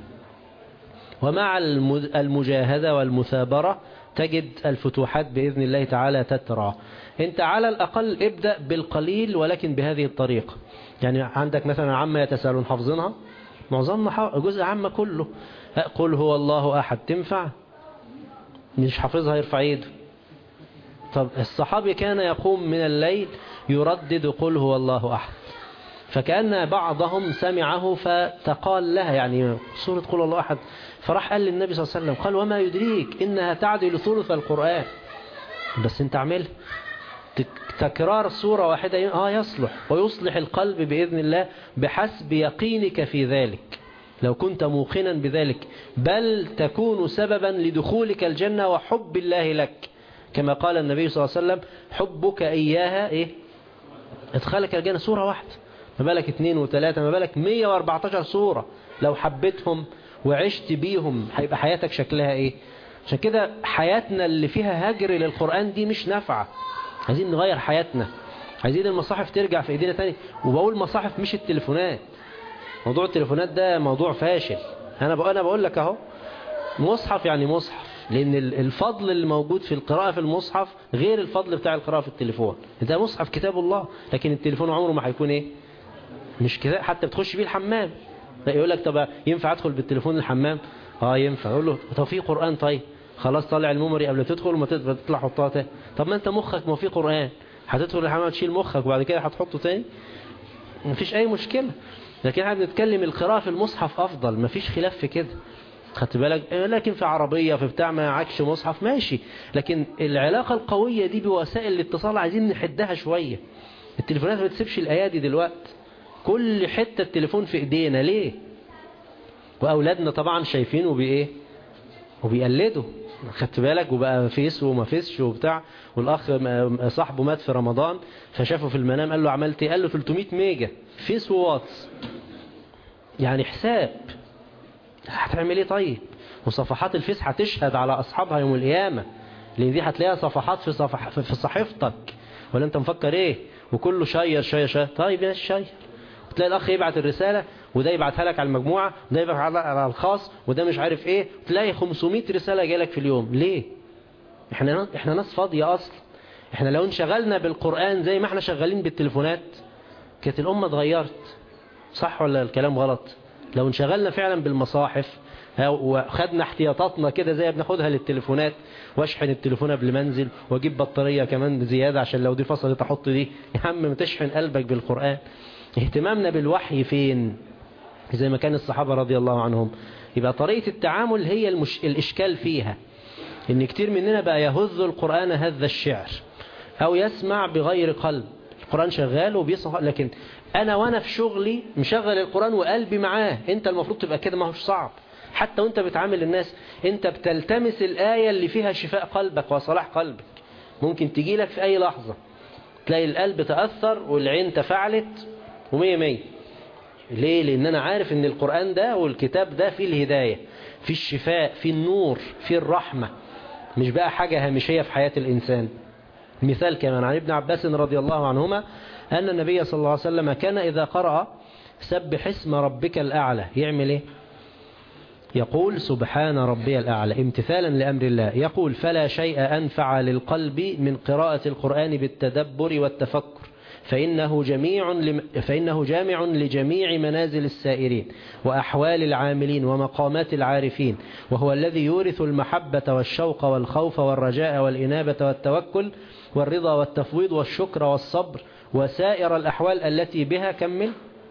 ومع المجاهدة والمثابرة تجد الفتوحات بإذن الله تعالى تترى انت على الأقل ابدأ بالقليل ولكن بهذه الطريقة يعني عندك مثلا عامة يتساءلون حافظينها معظمنا جزء عامة كله قل هو الله أحد تنفع مش حافظها يرفع ايده طب الصحابي كان يقوم من الليل يردد قل هو الله أحد فكأن بعضهم سمعه فتقال لها يعني سورة قل الله أحد فراح قال للنبي صلى الله عليه وسلم قال وما يدريك إنها تعدل ثلث القرآن بس انت عملها تكرار سورة واحدة آه يصلح ويصلح القلب بإذن الله بحسب يقينك في ذلك لو كنت موقنا بذلك بل تكون سببا لدخولك الجنة وحب الله لك كما قال النبي صلى الله عليه وسلم حبك إياها إيه ادخلك الجنة سورة واحدة ما بالك اثنين وثلاثة ما بالك 114 سورة لو حبيتهم وعشت بيهم هيبقى حياتك شكلها ايه عشان كده حياتنا اللي فيها هجر للقرآن دي مش نافعة عايزين نغير حياتنا عايزين المصاحف ترجع في ايدينا تاني وبقول مصاحف مش التليفونات موضوع التليفونات ده موضوع فاشل انا بقول انا بقول لك اهو مصحف يعني مصحف لان الفضل اللي موجود في القراءة في المصحف غير الفضل بتاع القراءة في التليفون ده مصحف كتاب الله لكن التليفون عمره ما هيكون ايه مش كده حتى بتخش بيه الحمام يقول لك طب ينفع ادخل بالتليفون الحمام اه ينفع اقول له طب في قرآن طيب خلاص طلع الميموري قبل تدخل وما تطلع حطها تاني طب ما انت مخك ما في قرآن هتدخل الحمام تشيل مخك وبعد كده هتحطه تاني مفيش اي مشكلة لكن احنا بنتكلم القراءة في المصحف افضل مفيش خلاف في كده خدت بالك لكن في عربية في بتاع ما عكش مصحف ماشي لكن العلاقة القوية دي بوسائل الاتصال عايزين نحدها شوية التليفونات ما بتسيبش الايادي دلوقتي كل حتة التليفون في ايدينا ليه واولادنا طبعا شايفينه بايه وبيقلدوا خدت بالك وبقى فيس وما فيسش وبتاع والاخ صاحبه مات في رمضان فشافه في المنام قال له عملت ايه قال له 300 ميجا فيس وواتس يعني حساب هتعمل ايه طيب وصفحات الفيس هتشهد على اصحابها يوم القيامه لان دي هتلاقيها صفحات في صفح في صحيفتك ولا انت مفكر ايه وكله شير شير شير طيب يا شير تلاقي الاخ يبعت الرساله وده يبعتها لك على المجموعه وده يبعتها على الخاص وده مش عارف ايه تلاقي 500 رساله جالك في اليوم ليه احنا احنا ناس فاضيه اصلا احنا لو انشغلنا بالقران زي ما احنا شغالين بالتليفونات كانت الامه اتغيرت صح ولا الكلام غلط لو انشغلنا فعلا بالمصاحف وخدنا احتياطاتنا كده زي بناخدها للتليفونات واشحن التليفون قبل ما انزل واجيب بطاريه كمان زياده عشان لو دي فصلت احط دي يا عم ما تشحن قلبك بالقران اهتمامنا بالوحي فين زي ما كان الصحابة رضي الله عنهم يبقى طريقة التعامل هي المش... الإشكال فيها إن كتير مننا بقى يهذ القرآن هذا الشعر أو يسمع بغير قلب القرآن شغال وبيصح لكن أنا وأنا في شغلي مشغل القرآن وقلبي معاه أنت المفروض تبقى كده ما هوش صعب حتى وانت بتعامل الناس انت بتلتمس الآية اللي فيها شفاء قلبك وصلاح قلبك ممكن تجي لك في أي لحظة تلاقي القلب تأثر والعين تفعلت ومية مية ليه لأن أنا عارف أن القرآن ده والكتاب ده فيه الهداية فيه الشفاء فيه النور فيه الرحمة مش بقى حاجة هامشية في حياة الإنسان مثال كمان عن ابن عباس رضي الله عنهما أن النبي صلى الله عليه وسلم كان إذا قرأ سبح اسم ربك الأعلى يعمل إيه يقول سبحان ربي الأعلى امتثالا لأمر الله يقول فلا شيء أنفع للقلب من قراءة القرآن بالتدبر والتفكر فإنه جميع لم... فإنه جامع لجميع منازل السائرين وأحوال العاملين ومقامات العارفين وهو الذي يورث المحبة والشوق والخوف والرجاء والإنابة والتوكل والرضا والتفويض والشكر والصبر وسائر الأحوال التي بها كمل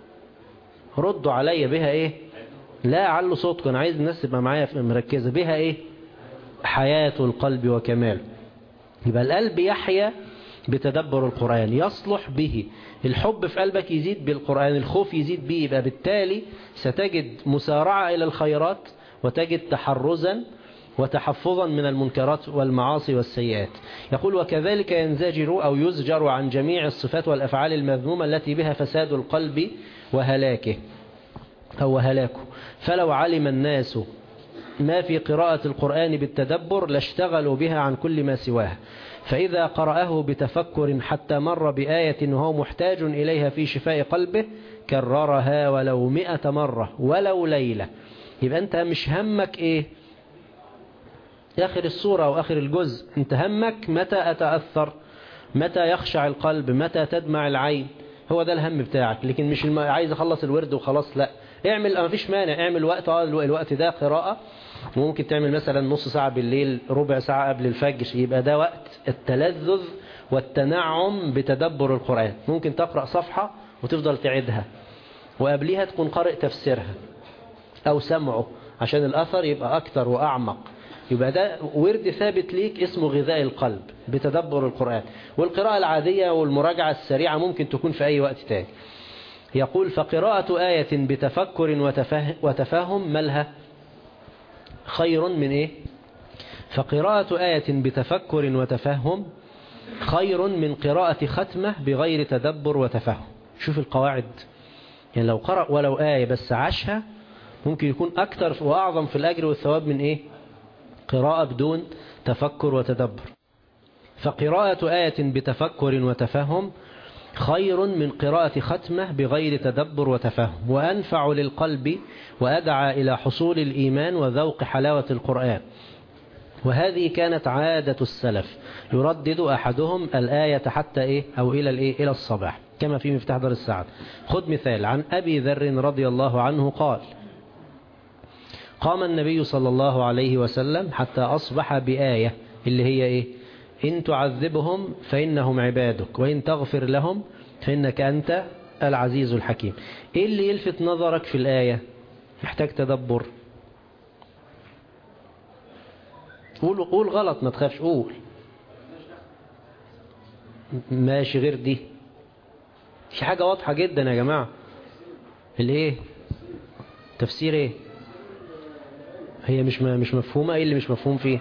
ردوا علي بها إيه لا علوا صوتكم أنا عايز الناس تبقى معايا مركزة بها إيه حياة القلب وكماله يبقى القلب يحيا بتدبر القرآن يصلح به الحب في قلبك يزيد بالقرآن الخوف يزيد به يبقى بالتالي ستجد مسارعة إلى الخيرات وتجد تحرزا وتحفظا من المنكرات والمعاصي والسيئات يقول وكذلك ينزجر أو يزجر عن جميع الصفات والأفعال المذمومة التي بها فساد القلب وهلاكه أو هلاكه فلو علم الناس ما في قراءة القرآن بالتدبر لاشتغلوا بها عن كل ما سواها فإذا قرأه بتفكر حتى مر بآية وهو محتاج إليها في شفاء قلبه كررها ولو مئة مرة ولو ليلة يبقى أنت مش همك إيه آخر الصورة وآخر الجزء أنت همك متى أتأثر متى يخشع القلب متى تدمع العين هو ده الهم بتاعك لكن مش الم... عايز أخلص الورد وخلاص لا اعمل ما فيش مانع اعمل وقت الوقت ده قراءة ممكن تعمل مثلا نص ساعة بالليل ربع ساعة قبل الفجر يبقى ده وقت التلذذ والتنعم بتدبر القرآن ممكن تقرأ صفحة وتفضل تعيدها وقبليها تكون قارئ تفسيرها أو سمعه عشان الأثر يبقى أكثر وأعمق يبقى ده ورد ثابت ليك اسمه غذاء القلب بتدبر القرآن والقراءة العادية والمراجعة السريعة ممكن تكون في أي وقت تاني يقول فقراءة آية بتفكر وتفه وتفهم ملها خير من إيه فقراءة آية بتفكر وتفهم خير من قراءة ختمة بغير تدبر وتفهم شوف القواعد يعني لو قرأ ولو آية بس عاشها ممكن يكون أكثر وأعظم في الأجر والثواب من إيه قراءة بدون تفكر وتدبر فقراءة آية بتفكر وتفهم خير من قراءة ختمة بغير تدبر وتفهم وأنفع للقلب وأدعى إلى حصول الإيمان وذوق حلاوة القرآن وهذه كانت عادة السلف يردد أحدهم الآية حتى إيه أو إلى الإيه إلى الصباح كما في مفتاح دار السعد خذ مثال عن أبي ذر رضي الله عنه قال قام النبي صلى الله عليه وسلم حتى أصبح بآية اللي هي إيه إن تعذبهم فإنهم عبادك وإن تغفر لهم فإنك أنت العزيز الحكيم إيه اللي يلفت نظرك في الآية محتاج تدبر قول قول غلط ما تخافش قول ماشي غير دي في حاجة واضحة جدا يا جماعة الايه تفسير ايه هي مش مش مفهومة ايه اللي مش مفهوم فيه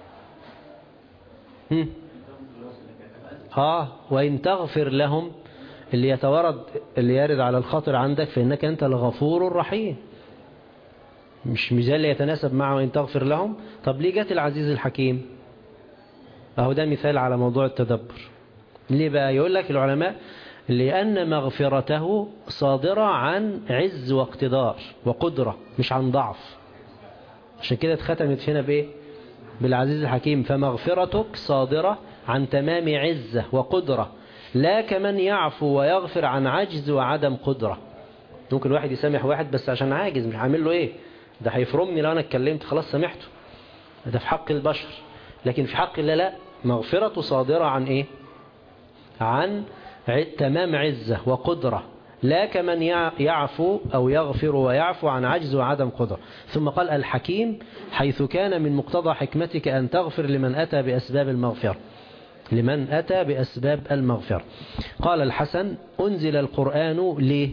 هم؟ اه وإن تغفر لهم اللي يتورد اللي يرد على الخاطر عندك فإنك أنت الغفور الرحيم مش مش اللي يتناسب معه وإن تغفر لهم طب ليه جت العزيز الحكيم أهو ده مثال على موضوع التدبر ليه بقى يقول لك العلماء لأن مغفرته صادرة عن عز واقتدار وقدرة مش عن ضعف عشان كده اتختمت هنا بإيه بالعزيز الحكيم فمغفرتك صادرة عن تمام عزة وقدرة لا كمن يعفو ويغفر عن عجز وعدم قدرة ممكن واحد يسامح واحد بس عشان عاجز مش عامل له ايه ده هيفرمني لو انا اتكلمت خلاص سامحته ده في حق البشر لكن في حق الله لا مغفرته صادرة عن ايه عن تمام عزة وقدرة لا كمن يعفو أو يغفر ويعفو عن عجز وعدم قدرة ثم قال الحكيم حيث كان من مقتضى حكمتك أن تغفر لمن أتى بأسباب المغفرة لمن أتى بأسباب المغفرة قال الحسن أنزل القرآن ليه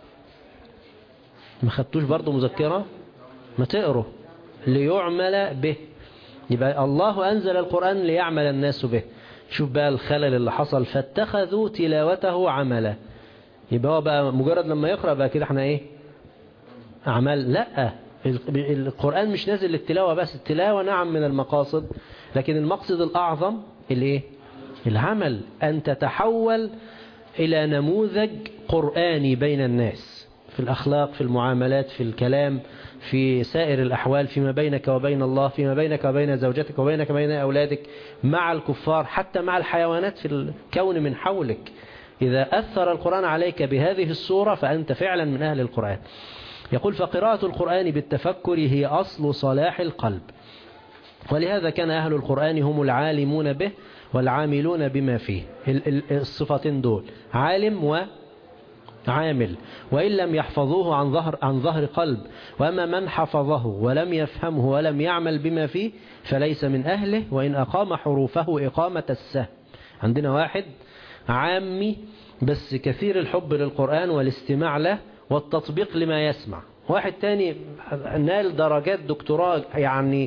ما خدتوش برضو مذكرة ما تقروا ليعمل به يبقى الله أنزل القرآن ليعمل الناس به شوف بقى الخلل اللي حصل فاتخذوا تلاوته عملا يبقى هو بقى مجرد لما يقرأ بقى كده احنا ايه أعمال لا القرآن مش نازل للتلاوة بس التلاوة نعم من المقاصد لكن المقصد الأعظم الايه العمل أن تتحول إلى نموذج قرآني بين الناس في الأخلاق في المعاملات في الكلام في سائر الأحوال فيما بينك وبين الله فيما بينك وبين زوجتك وبينك وبين أولادك مع الكفار حتى مع الحيوانات في الكون من حولك إذا أثر القرآن عليك بهذه الصورة فأنت فعلا من أهل القرآن يقول فقراءة القرآن بالتفكر هي أصل صلاح القلب ولهذا كان أهل القرآن هم العالمون به والعاملون بما فيه الصفتين دول عالم وعامل وإن لم يحفظوه عن ظهر, عن ظهر قلب وأما من حفظه ولم يفهمه ولم يعمل بما فيه فليس من أهله وإن أقام حروفه إقامة السهم عندنا واحد عامي بس كثير الحب للقرآن والاستماع له والتطبيق لما يسمع واحد تاني نال درجات دكتوراه يعني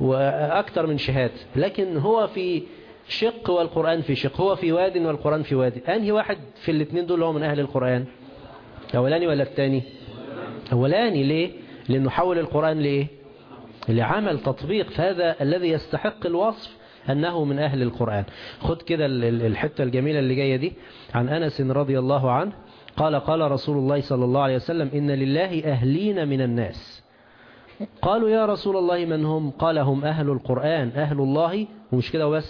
وأكثر من شهادة لكن هو في شق والقرآن في شق هو في واد والقرآن في واد أنهي واحد في الاثنين دول هو من أهل القرآن أولاني ولا الثاني أولاني ليه لأنه حول القرآن لإيه لعمل تطبيق فهذا الذي يستحق الوصف أنه من أهل القرآن خد كده الحتة الجميلة اللي جاية دي عن أنس رضي الله عنه قال قال رسول الله صلى الله عليه وسلم إن لله أهلين من الناس قالوا يا رسول الله من هم قال هم أهل القرآن أهل الله ومش كده بس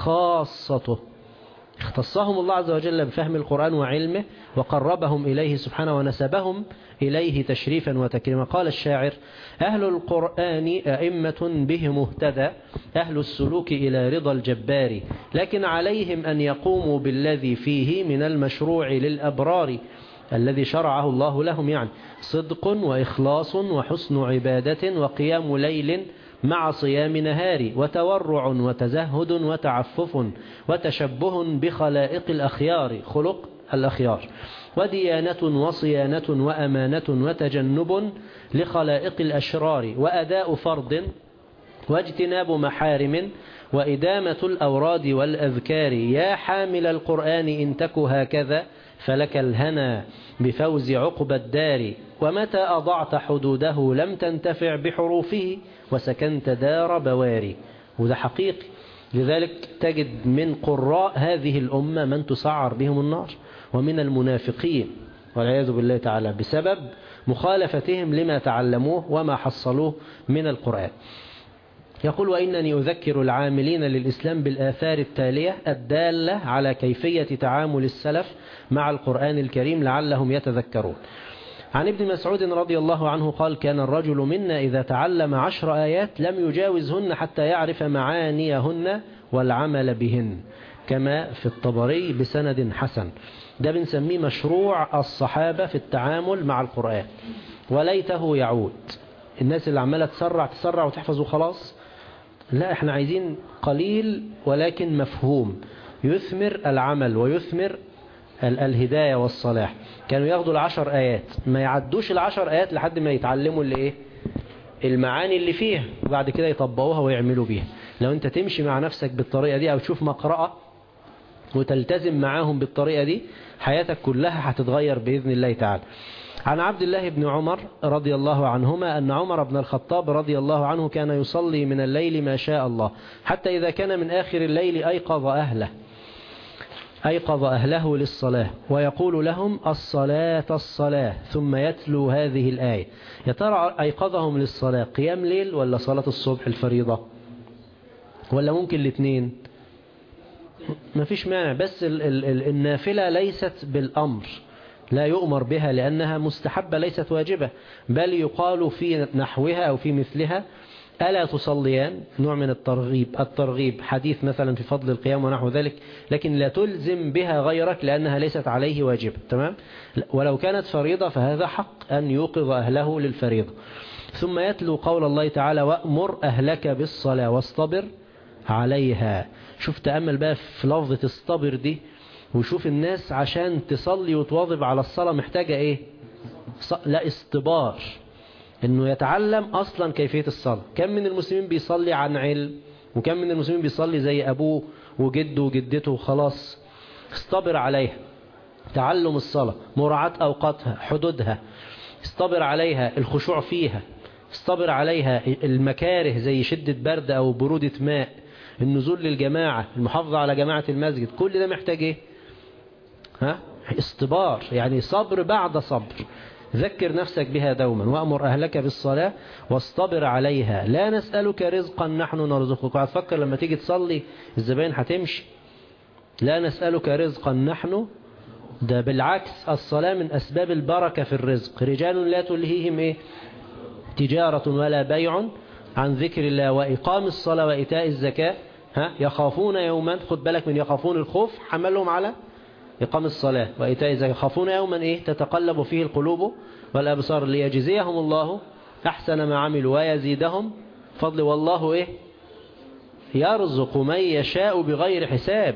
وخاصته اختصهم الله عز وجل بفهم القرآن وعلمه وقربهم إليه سبحانه ونسبهم إليه تشريفا وتكريما قال الشاعر أهل القرآن أئمة به مهتدى أهل السلوك إلى رضا الجبار لكن عليهم أن يقوموا بالذي فيه من المشروع للأبرار الذي شرعه الله لهم يعني صدق وإخلاص وحسن عبادة وقيام ليل مع صيام نهار وتورع وتزهد وتعفف وتشبه بخلائق الأخيار خلق الأخيار وديانة وصيانة وأمانة وتجنب لخلائق الأشرار وأداء فرض واجتناب محارم وإدامة الأوراد والأذكار يا حامل القرآن إن تك هكذا فلك الهنا بفوز عقب الدار ومتى أضعت حدوده لم تنتفع بحروفه وسكنت دار بواري وده حقيقي لذلك تجد من قراء هذه الأمة من تسعر بهم النار ومن المنافقين والعياذ بالله تعالى بسبب مخالفتهم لما تعلموه وما حصلوه من القرآن يقول وإنني أذكر العاملين للإسلام بالآثار التالية الدالة على كيفية تعامل السلف مع القرآن الكريم لعلهم يتذكرون عن ابن مسعود رضي الله عنه قال كان الرجل منا إذا تعلم عشر آيات لم يجاوزهن حتى يعرف معانيهن والعمل بهن كما في الطبري بسند حسن ده بنسميه مشروع الصحابة في التعامل مع القرآن وليته يعود الناس اللي عمالة تسرع تسرع وتحفظ وخلاص لا احنا عايزين قليل ولكن مفهوم يثمر العمل ويثمر الهداية والصلاح كانوا ياخدوا العشر آيات ما يعدوش العشر آيات لحد ما يتعلموا اللي ايه المعاني اللي فيها وبعد كده يطبقوها ويعملوا بيها لو انت تمشي مع نفسك بالطريقة دي او تشوف مقرأة وتلتزم معاهم بالطريقة دي حياتك كلها هتتغير بإذن الله تعالى عن عبد الله بن عمر رضي الله عنهما أن عمر بن الخطاب رضي الله عنه كان يصلي من الليل ما شاء الله حتى إذا كان من آخر الليل أيقظ أهله أيقظ أهله للصلاة ويقول لهم الصلاة الصلاة ثم يتلو هذه الآية يا ترى أيقظهم للصلاة قيام ليل ولا صلاة الصبح الفريضة ولا ممكن الاثنين ما فيش مانع بس ال ال ال النافلة ليست بالأمر لا يؤمر بها لأنها مستحبة ليست واجبة بل يقال في نحوها أو في مثلها ألا تصليان نوع من الترغيب الترغيب حديث مثلا في فضل القيام ونحو ذلك لكن لا تلزم بها غيرك لأنها ليست عليه واجبة تمام ولو كانت فريضة فهذا حق أن يوقظ أهله للفريضة ثم يتلو قول الله تعالى وأمر أهلك بالصلاة واصطبر عليها شوف تأمل بقى في لفظة اصطبر دي وشوف الناس عشان تصلي وتواظب على الصلاة محتاجة ايه لا استبار انه يتعلم اصلا كيفية الصلاة كم من المسلمين بيصلي عن علم وكم من المسلمين بيصلي زي ابوه وجده وجدته وخلاص استبر عليها تعلم الصلاة مراعاة اوقاتها حدودها استبر عليها الخشوع فيها استبر عليها المكاره زي شدة برد او برودة ماء النزول للجماعة المحافظة على جماعة المسجد كل ده محتاج ايه ها استبار يعني صبر بعد صبر ذكر نفسك بها دوما وأمر أهلك بالصلاة واصطبر عليها لا نسألك رزقا نحن نرزقك هتفكر لما تيجي تصلي الزبائن هتمشي لا نسألك رزقا نحن ده بالعكس الصلاة من أسباب البركة في الرزق رجال لا تلهيهم إيه تجارة ولا بيع عن ذكر الله وإقام الصلاة وإيتاء الزكاة ها يخافون يوما خد بالك من يخافون الخوف حملهم على إقام الصلاة وإيتاء الزكاة يخافون يوما إيه تتقلب فيه القلوب والأبصار ليجزيهم الله أحسن ما عملوا ويزيدهم فضل والله إيه يرزق من يشاء بغير حساب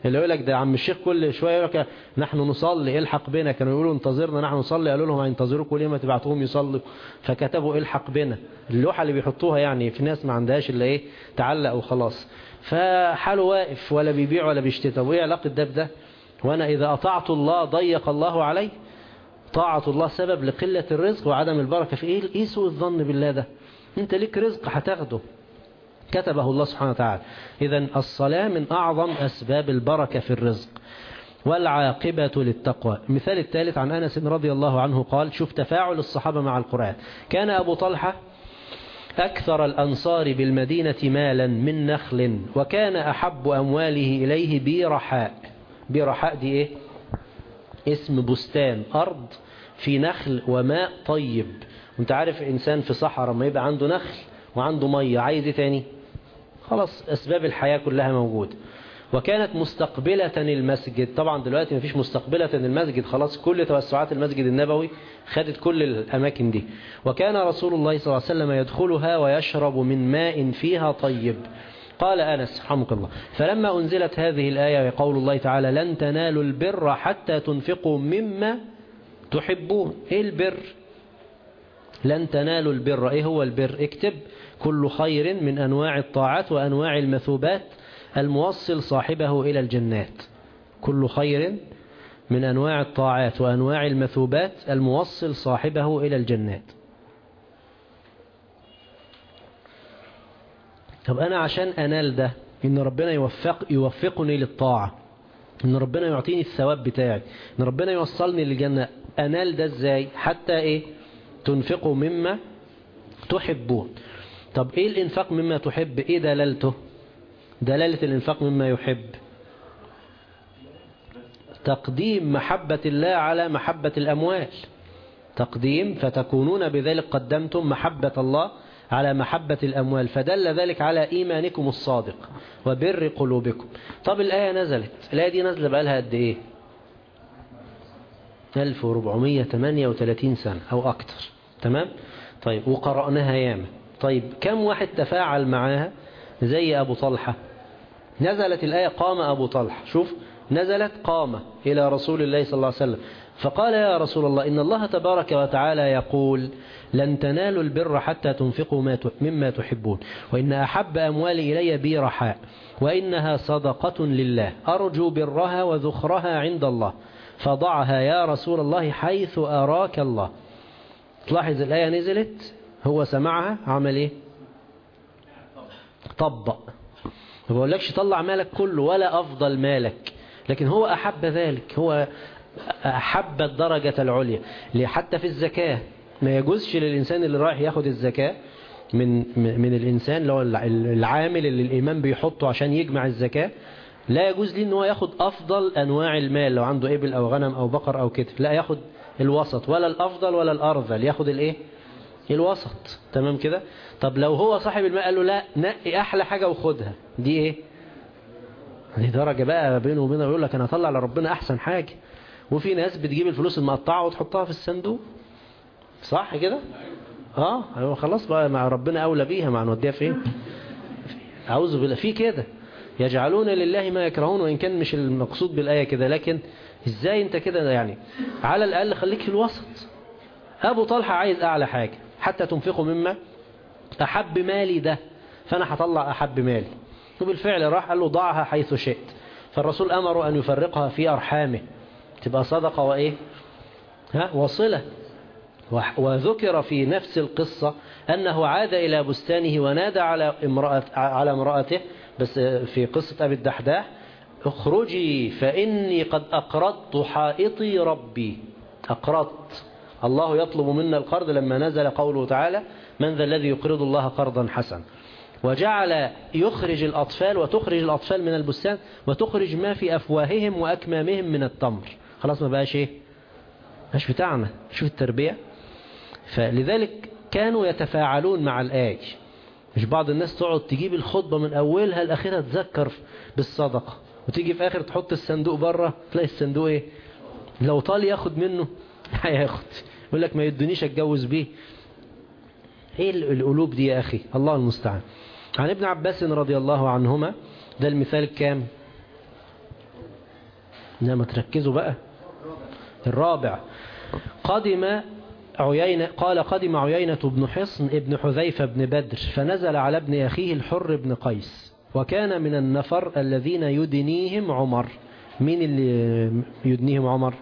اللي يقول لك ده عم الشيخ كل شوية يقول لك نحن نصلي الحق بنا كانوا يقولوا انتظرنا نحن نصلي قالوا لهم هينتظروكم ليه ما تبعتوهم يصلوا فكتبوا الحق بنا اللوحة اللي بيحطوها يعني في ناس ما عندهاش الا ايه تعلق وخلاص فحاله واقف ولا بيبيع ولا بيشتري طب وايه علاقة ده بده وانا اذا اطعت الله ضيق الله علي طاعة الله سبب لقلة الرزق وعدم البركة في ايه ايه سوء الظن بالله ده انت ليك رزق هتاخده كتبه الله سبحانه وتعالى إذا الصلاة من أعظم أسباب البركة في الرزق والعاقبة للتقوى مثال الثالث عن أنس رضي الله عنه قال شوف تفاعل الصحابة مع القرآن كان أبو طلحة أكثر الأنصار بالمدينة مالا من نخل وكان أحب أمواله إليه بيرحاء بيرحاء دي إيه اسم بستان أرض في نخل وماء طيب وانت عارف إنسان في صحراء ما يبقى عنده نخل وعنده مية عايز ايه تاني خلاص أسباب الحياة كلها موجودة وكانت مستقبلة المسجد طبعا دلوقتي مفيش مستقبلة المسجد خلاص كل توسعات المسجد النبوي خدت كل الأماكن دي وكان رسول الله صلى الله عليه وسلم يدخلها ويشرب من ماء فيها طيب قال أنس رحمك الله فلما أنزلت هذه الآية وقول الله تعالى لن تنالوا البر حتى تنفقوا مما تحبون إيه البر لن تنالوا البر إيه هو البر اكتب كل خير من أنواع الطاعات وأنواع المثوبات الموصل صاحبه إلى الجنات كل خير من أنواع الطاعات وأنواع المثوبات الموصل صاحبه إلى الجنات طب أنا عشان أنال ده إن ربنا يوفق يوفقني للطاعة إن ربنا يعطيني الثواب بتاعي إن ربنا يوصلني للجنة أنال ده إزاي حتى إيه تنفقوا مما تحبون طب إيه الإنفاق مما تحب إيه دلالته دلالة الإنفاق مما يحب تقديم محبة الله على محبة الأموال تقديم فتكونون بذلك قدمتم محبة الله على محبة الأموال فدل ذلك على إيمانكم الصادق وبر قلوبكم طب الآية نزلت الآية دي نزل بقالها قد إيه 1438 سنة أو أكتر تمام طيب وقرأناها ياما طيب كم واحد تفاعل معاها زي أبو طلحة نزلت الآية قام أبو طلحة شوف نزلت قام إلى رسول الله صلى الله عليه وسلم فقال يا رسول الله إن الله تبارك وتعالى يقول لن تنالوا البر حتى تنفقوا ما مما تحبون وإن أحب أموالي إلي بي رحاء وإنها صدقة لله أرجو برها وذخرها عند الله فضعها يا رسول الله حيث أراك الله تلاحظ الآية نزلت هو سمعها عمل إيه طبق ما بقولكش طلع مالك كله ولا أفضل مالك لكن هو أحب ذلك هو أحب الدرجة العليا حتى في الزكاة ما يجوزش للإنسان اللي رايح ياخد الزكاة من من الإنسان اللي هو العامل اللي الإمام بيحطه عشان يجمع الزكاة لا يجوز ليه ان هو ياخد أفضل أنواع المال لو عنده إبل أو غنم أو بقر أو كتف لا ياخد الوسط ولا الأفضل ولا الأرذل ياخد الإيه الوسط تمام كده طب لو هو صاحب المال قال له لا نقي أحلى حاجة وخدها دي إيه دي درجة بقى بينه وبينه يقول لك أنا أطلع لربنا أحسن حاجة وفي ناس بتجيب الفلوس المقطعة وتحطها في الصندوق صح كده اه خلاص بقى مع ربنا أولى بيها مع نوديها فين أعوذ بالله في كده يجعلون لله ما يكرهون وإن كان مش المقصود بالآية كده لكن إزاي أنت كده يعني على الأقل خليك في الوسط أبو طلحة عايز أعلى حاجة حتى تنفقوا مما أحب مالي ده فأنا هطلع أحب مالي وبالفعل راح قال له ضعها حيث شئت فالرسول أمره أن يفرقها في أرحامه تبقى صدقة وإيه ها وصلة وذكر في نفس القصة أنه عاد إلى بستانه ونادى على امرأة على امرأته بس في قصة أبي الدحداح اخرجي فإني قد أقرضت حائطي ربي أقرضت الله يطلب منا القرض لما نزل قوله تعالى من ذا الذي يقرض الله قرضا حسنا وجعل يخرج الأطفال وتخرج الأطفال من البستان وتخرج ما في أفواههم وأكمامهم من التمر خلاص ما بقاش إيه مش بتاعنا شوف التربية فلذلك كانوا يتفاعلون مع الآية مش بعض الناس تقعد تجيب الخطبة من أولها لآخرها تذكر بالصدقة وتيجي في آخر تحط الصندوق بره تلاقي الصندوق إيه لو طال ياخد منه هياخد يقول لك ما يدونيش اتجوز بيه ايه القلوب دي يا اخي الله المستعان عن ابن عباس رضي الله عنهما ده المثال كام إنما تركزوا بقى الرابع قدم عيينة قال قدم عيينة بن حصن ابن حذيفة بن بدر فنزل على ابن أخيه الحر بن قيس وكان من النفر الذين يدنيهم عمر مين اللي يدنيهم عمر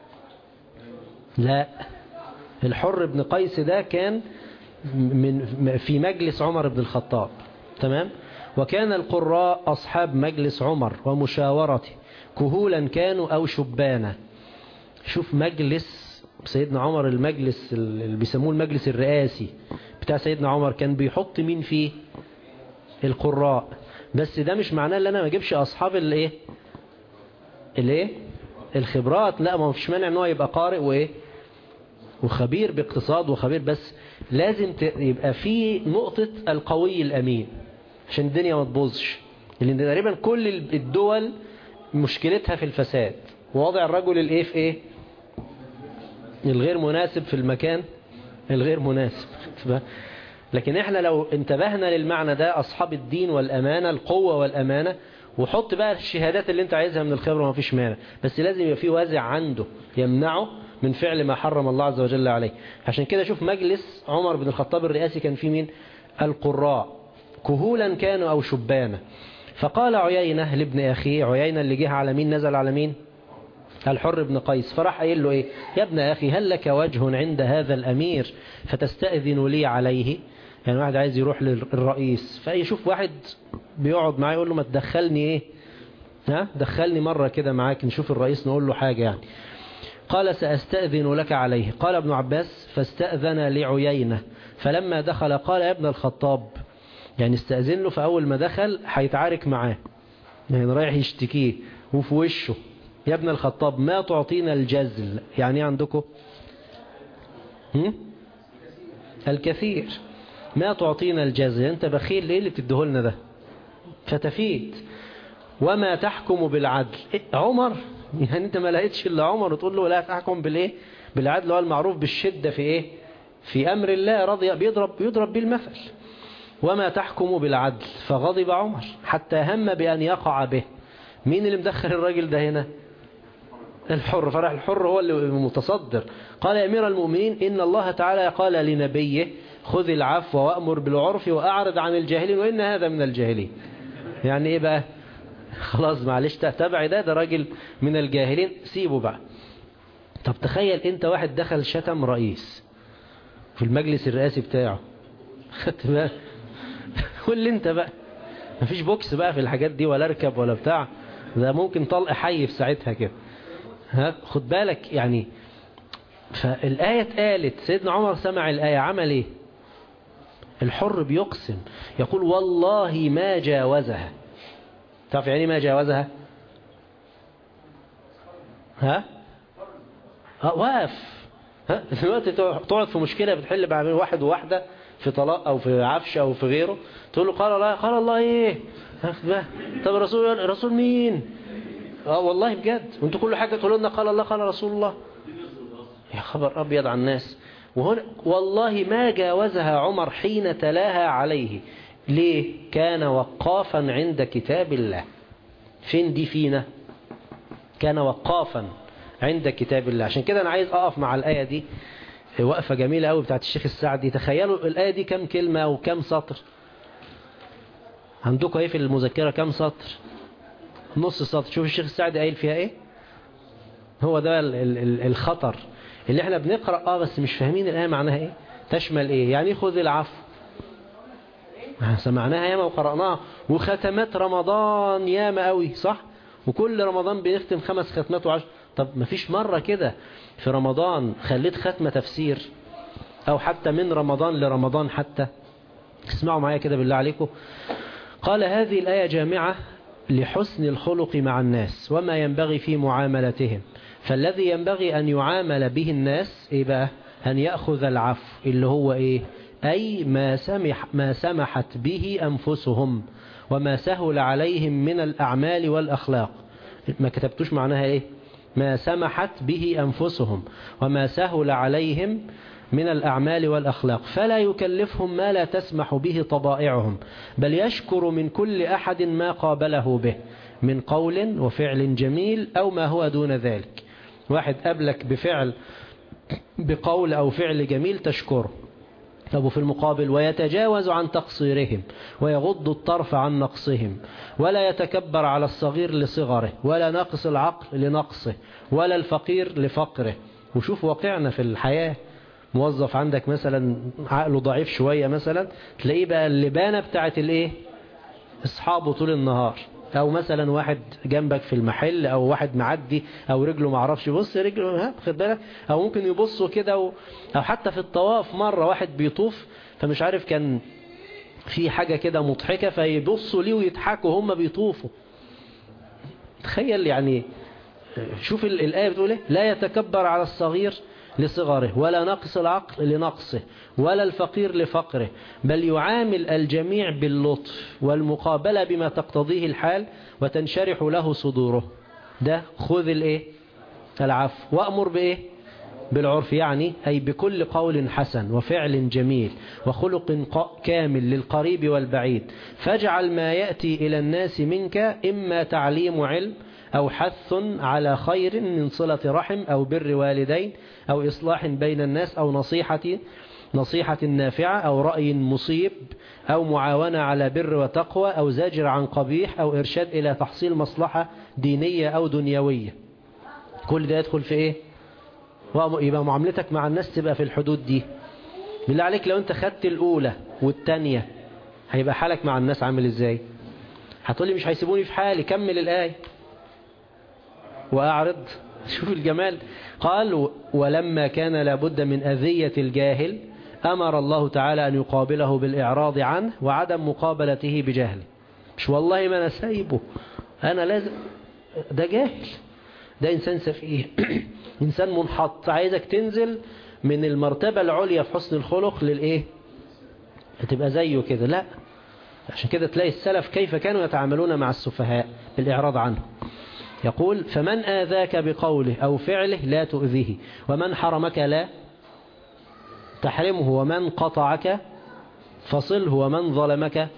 لا الحر بن قيس ده كان من في مجلس عمر بن الخطاب تمام وكان القراء أصحاب مجلس عمر ومشاورته كهولا كانوا أو شبانا شوف مجلس سيدنا عمر المجلس اللي بيسموه المجلس الرئاسي بتاع سيدنا عمر كان بيحط مين فيه القراء بس ده مش معناه ان انا ما اجيبش اصحاب الايه الايه الخبرات لا ما فيش مانع ان هو يبقى قارئ وايه وخبير باقتصاد وخبير بس لازم يبقى في نقطة القوي الأمين عشان الدنيا ما تبوظش لأن تقريبا كل الدول مشكلتها في الفساد ووضع الرجل الايه في ايه الغير مناسب في المكان الغير مناسب لكن احنا لو انتبهنا للمعنى ده أصحاب الدين والأمانة القوة والأمانة وحط بقى الشهادات اللي انت عايزها من الخبرة ما فيش مانع بس لازم يبقى في وازع عنده يمنعه من فعل ما حرم الله عز وجل عليه عشان كده شوف مجلس عمر بن الخطاب الرئاسي كان فيه مين القراء كهولا كانوا أو شبانا فقال عيينة لابن أخيه عيينة اللي جه على مين نزل على مين الحر بن قيس فراح قايل له ايه يا ابن أخي هل لك وجه عند هذا الأمير فتستأذن لي عليه يعني واحد عايز يروح للرئيس فيشوف واحد بيقعد معاه يقول له ما تدخلني ايه ها دخلني مرة كده معاك نشوف الرئيس نقول له حاجة يعني قال سأستأذن لك عليه قال ابن عباس فاستأذن لعيينة فلما دخل قال يا ابن الخطاب يعني استأذن له فأول ما دخل هيتعارك معاه يعني رايح يشتكيه وفي وشه يا ابن الخطاب ما تعطينا الجزل يعني عندكم الكثير ما تعطينا الجزل انت بخيل ليه اللي بتديهولنا ده فتفيد وما تحكم بالعدل إيه عمر يعني انت ما لقيتش الا عمر وتقول له لا تحكم بالايه بالعدل هو المعروف بالشدة في ايه في امر الله رضي بيضرب يضرب بالمثل وما تحكم بالعدل فغضب عمر حتى هم بأن يقع به مين اللي مدخل الراجل ده هنا الحر فرح الحر هو اللي متصدر قال يا أمير المؤمنين إن الله تعالى قال لنبيه خذ العفو وأمر بالعرف وأعرض عن الجاهلين وإن هذا من الجاهلين يعني إيه بقى خلاص معلش تتبع ده ده راجل من الجاهلين سيبه بقى طب تخيل انت واحد دخل شتم رئيس في المجلس الرئاسي بتاعه خدت بقى قول لي انت بقى مفيش بوكس بقى في الحاجات دي ولا اركب ولا بتاع ده ممكن طلق حي في ساعتها كده ها خد بالك يعني فالآية اتقالت سيدنا عمر سمع الآية عمل ايه الحر بيقسم يقول والله ما جاوزها تعرف يعني ما جاوزها ها ها واقف ها دلوقتي تقعد في مشكلة بتحل بين واحد وواحدة في طلاق او في عفش او في غيره تقول له قال الله قال الله ايه طب الرسول رسول مين اه والله بجد وانتوا كل حاجة تقولوا لنا قال الله قال رسول الله يا خبر ابيض على الناس وهنا والله ما جاوزها عمر حين تلاها عليه ليه كان وقافا عند كتاب الله فين دي فينا كان وقافا عند كتاب الله عشان كده انا عايز اقف مع الآية دي وقفة جميلة قوي بتاعت الشيخ السعدي تخيلوا الآية دي كم كلمة وكم سطر عندكم ايه في المذكرة كم سطر نص سطر شوف الشيخ السعدي قايل فيها ايه هو ده ال ال ال الخطر اللي احنا بنقرأ اه بس مش فاهمين الآية معناها ايه تشمل ايه يعني خذ العفو سمعناها ياما وقرأناها وختمات رمضان ياما قوي صح وكل رمضان بنختم خمس ختمات وعشر طب ما فيش مرة كده في رمضان خليت ختمة تفسير او حتى من رمضان لرمضان حتى اسمعوا معايا كده بالله عليكم قال هذه الآية جامعة لحسن الخلق مع الناس وما ينبغي في معاملتهم فالذي ينبغي أن يعامل به الناس إيه بقى أن يأخذ العفو اللي هو إيه أي ما, سمح ما سمحت به أنفسهم وما سهل عليهم من الأعمال والأخلاق ما كتبتوش معناها إيه ما سمحت به أنفسهم وما سهل عليهم من الأعمال والأخلاق فلا يكلفهم ما لا تسمح به طبائعهم بل يشكر من كل أحد ما قابله به من قول وفعل جميل أو ما هو دون ذلك واحد قبلك بفعل بقول أو فعل جميل تشكره طب في المقابل ويتجاوز عن تقصيرهم ويغض الطرف عن نقصهم ولا يتكبر على الصغير لصغره ولا ناقص العقل لنقصه ولا الفقير لفقره وشوف واقعنا في الحياة موظف عندك مثلا عقله ضعيف شوية مثلا تلاقيه بقى اللبانة بتاعت الايه اصحابه طول النهار او مثلا واحد جنبك في المحل او واحد معدي او رجله معرفش يبص رجله ها خد بالك او ممكن يبصوا كده و... او حتى في الطواف مرة واحد بيطوف فمش عارف كان في حاجة كده مضحكة فيبصوا ليه ويضحكوا هم بيطوفوا تخيل يعني شوف الآية بتقول ايه لا يتكبر على الصغير لصغره ولا نقص العقل لنقصه ولا الفقير لفقره بل يعامل الجميع باللطف والمقابلة بما تقتضيه الحال وتنشرح له صدوره ده خذ الايه العفو وأمر بايه بالعرف يعني أي بكل قول حسن وفعل جميل وخلق كامل للقريب والبعيد فاجعل ما يأتي إلى الناس منك إما تعليم علم أو حث على خير من صلة رحم أو بر والدين أو إصلاح بين الناس أو نصيحة نصيحة نافعة أو رأي مصيب أو معاونة على بر وتقوى أو زاجر عن قبيح أو إرشاد إلى تحصيل مصلحة دينية أو دنيوية كل ده يدخل في إيه يبقى معاملتك مع الناس تبقى في الحدود دي بالله عليك لو أنت خدت الأولى والتانية هيبقى حالك مع الناس عامل إزاي هتقولي مش هيسيبوني في حالي كمل الآية وأعرض شوف الجمال قال ولما كان لابد من أذية الجاهل أمر الله تعالى أن يقابله بالإعراض عنه وعدم مقابلته بجهل مش والله ما أنا سايبه أنا لازم ده جاهل ده إنسان سفيه إنسان منحط عايزك تنزل من المرتبة العليا في حسن الخلق للإيه هتبقى زيه كده لا عشان كده تلاقي السلف كيف كانوا يتعاملون مع السفهاء بالإعراض عنه يقول فمن آذاك بقوله أو فعله لا تؤذيه ومن حرمك لا تحرمه ومن قطعك فصله ومن ظلمك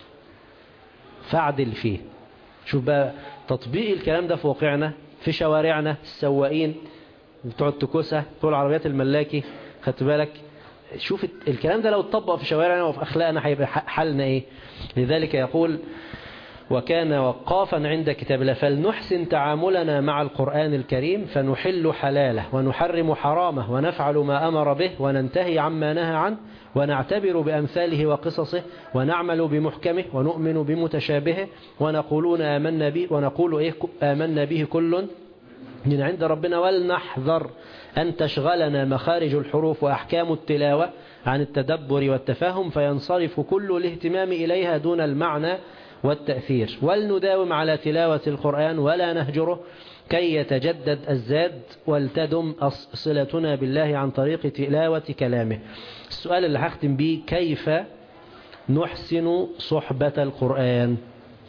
فاعدل فيه شوف بقى تطبيق الكلام ده في واقعنا في شوارعنا السواقين بتوع التكوسة بتوع العربيات الملاكي خدت بالك شوف الكلام ده لو اتطبق في شوارعنا وفي أخلاقنا هيبقى حالنا إيه لذلك يقول وكان وقافا عند كتاب الله فلنحسن تعاملنا مع القرآن الكريم فنحل حلاله ونحرم حرامه ونفعل ما أمر به وننتهي عما نهى عنه ونعتبر بأمثاله وقصصه ونعمل بمحكمه ونؤمن بمتشابهه ونقولون آمنا به ونقول إيه آمنا به كل من عند ربنا ولنحذر أن تشغلنا مخارج الحروف وأحكام التلاوة عن التدبر والتفهم فينصرف كل الاهتمام إليها دون المعنى والتأثير ولنداوم على تلاوة القرآن ولا نهجره كي يتجدد الزاد ولتدم صلتنا بالله عن طريق تلاوة كلامه السؤال اللي هختم به كيف نحسن صحبة القرآن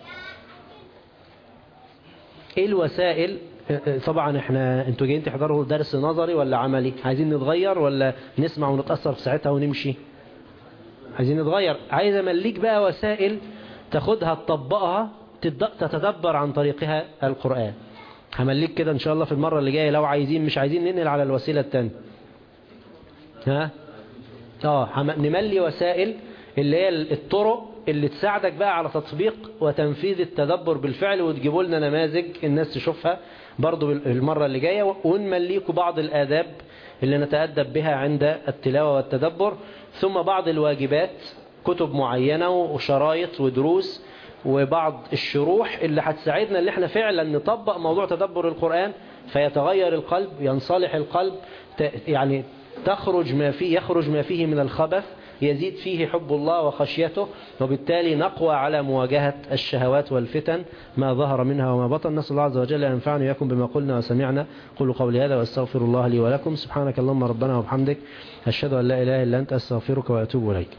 ايه الوسائل طبعا احنا انتوا جايين تحضروا درس نظري ولا عملي عايزين نتغير ولا نسمع ونتأثر في ساعتها ونمشي عايزين نتغير عايز امليك بقى وسائل تاخدها تطبقها تتدبر عن طريقها القرآن همليك كده ان شاء الله في المرة اللي جاية لو عايزين مش عايزين ننقل على الوسيلة التانية ها اه نملي وسائل اللي هي الطرق اللي تساعدك بقى على تطبيق وتنفيذ التدبر بالفعل وتجيبوا لنا نماذج الناس تشوفها برضو المرة اللي جاية ونمليكوا بعض الآداب اللي نتأدب بها عند التلاوة والتدبر ثم بعض الواجبات كتب معينة وشرايط ودروس وبعض الشروح اللي هتساعدنا اللي احنا فعلا نطبق موضوع تدبر القرآن فيتغير القلب ينصلح القلب يعني تخرج ما فيه يخرج ما فيه من الخبث يزيد فيه حب الله وخشيته وبالتالي نقوى على مواجهة الشهوات والفتن ما ظهر منها وما بطن نسأل الله عز وجل أن ينفعني ويكم بما قلنا وسمعنا قولوا قولي هذا واستغفر الله لي ولكم سبحانك اللهم ربنا وبحمدك أشهد أن لا إله إلا أنت أستغفرك وأتوب إليك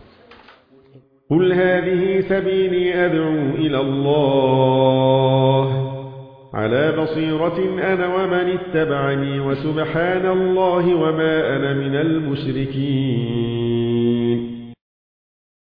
قل هذه سبيلي أدعو إلى الله على على بصيرة أنا ومن اتبعني وسبحان الله وما أنا من المشركين